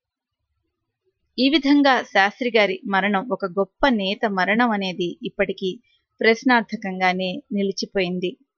Speaker 5: ఈ విధంగా శాస్త్రి గారి మరణం ఒక గొప్ప నేత మరణం అనేది ఇప్పటికీ ప్రశ్నార్థకంగానే నిలిచిపోయింది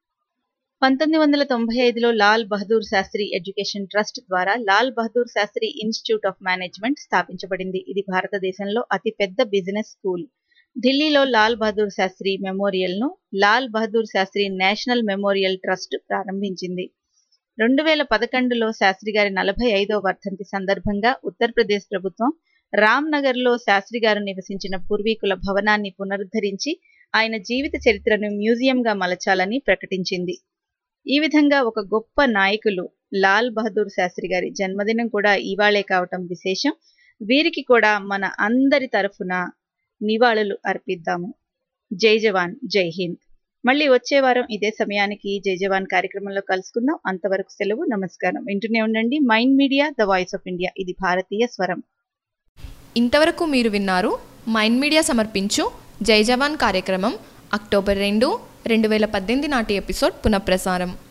Speaker 5: పంతొమ్మిది వందల తొంభై ఐదులో లాల్ బహదూర్ శాస్త్రి ఎడ్యుకేషన్ ట్రస్ట్ ద్వారా Lal Bahadur Shastri institute of management స్థాపించబడింది ఇది భారతదేశంలో అతిపెద్ద బిజినెస్ స్కూల్ ఢిల్లీలో లాల్ బహదూర్ శాస్త్రి మెమోరియల్ ను Lal Bahadur Shastri national memorial trust ప్రారంభించింది రెండు వేల పదకొండులో శాస్త్రి గారి నలభై ఐదో వర్ధంతి సందర్భంగా ఉత్తరప్రదేశ్ ప్రభుత్వం రామ్నగర్లో శాస్త్రి గారు నివసించిన పూర్వీకుల భవనాన్ని పునరుద్ధరించి ఆయన జీవిత చరిత్రను మ్యూజియంగా మలచాలని ప్రకటించింది ఈ విధంగా ఒక గొప్ప నాయకులు లాల్ బహదూర్ శాస్త్రి గారి జన్మదినం కూడా ఇవాళే కావటం విశేషం వీరికి కూడా మన అందరి తరఫున నివాళులు అర్పిద్దాము జై జవాన్ జై హింద్ మళ్ళీ వచ్చే వారం ఇదే సమయానికి జై జవాన్ కార్యక్రమంలో కలుసుకుందాం అంతవరకు సెలవు నమస్కారం వింటూనే ఉండండి mind media the voice of India ఇది భారతీయ స్వరం
Speaker 4: ఇంతవరకు మీరు విన్నారు మైండ్ మీడియా సమర్పించు జై జవాన్ కార్యక్రమం అక్టోబర్ రెండు రెండు వేల పద్దెనిమిది నాటి ఎపిసోడ్ పునఃప్రసారం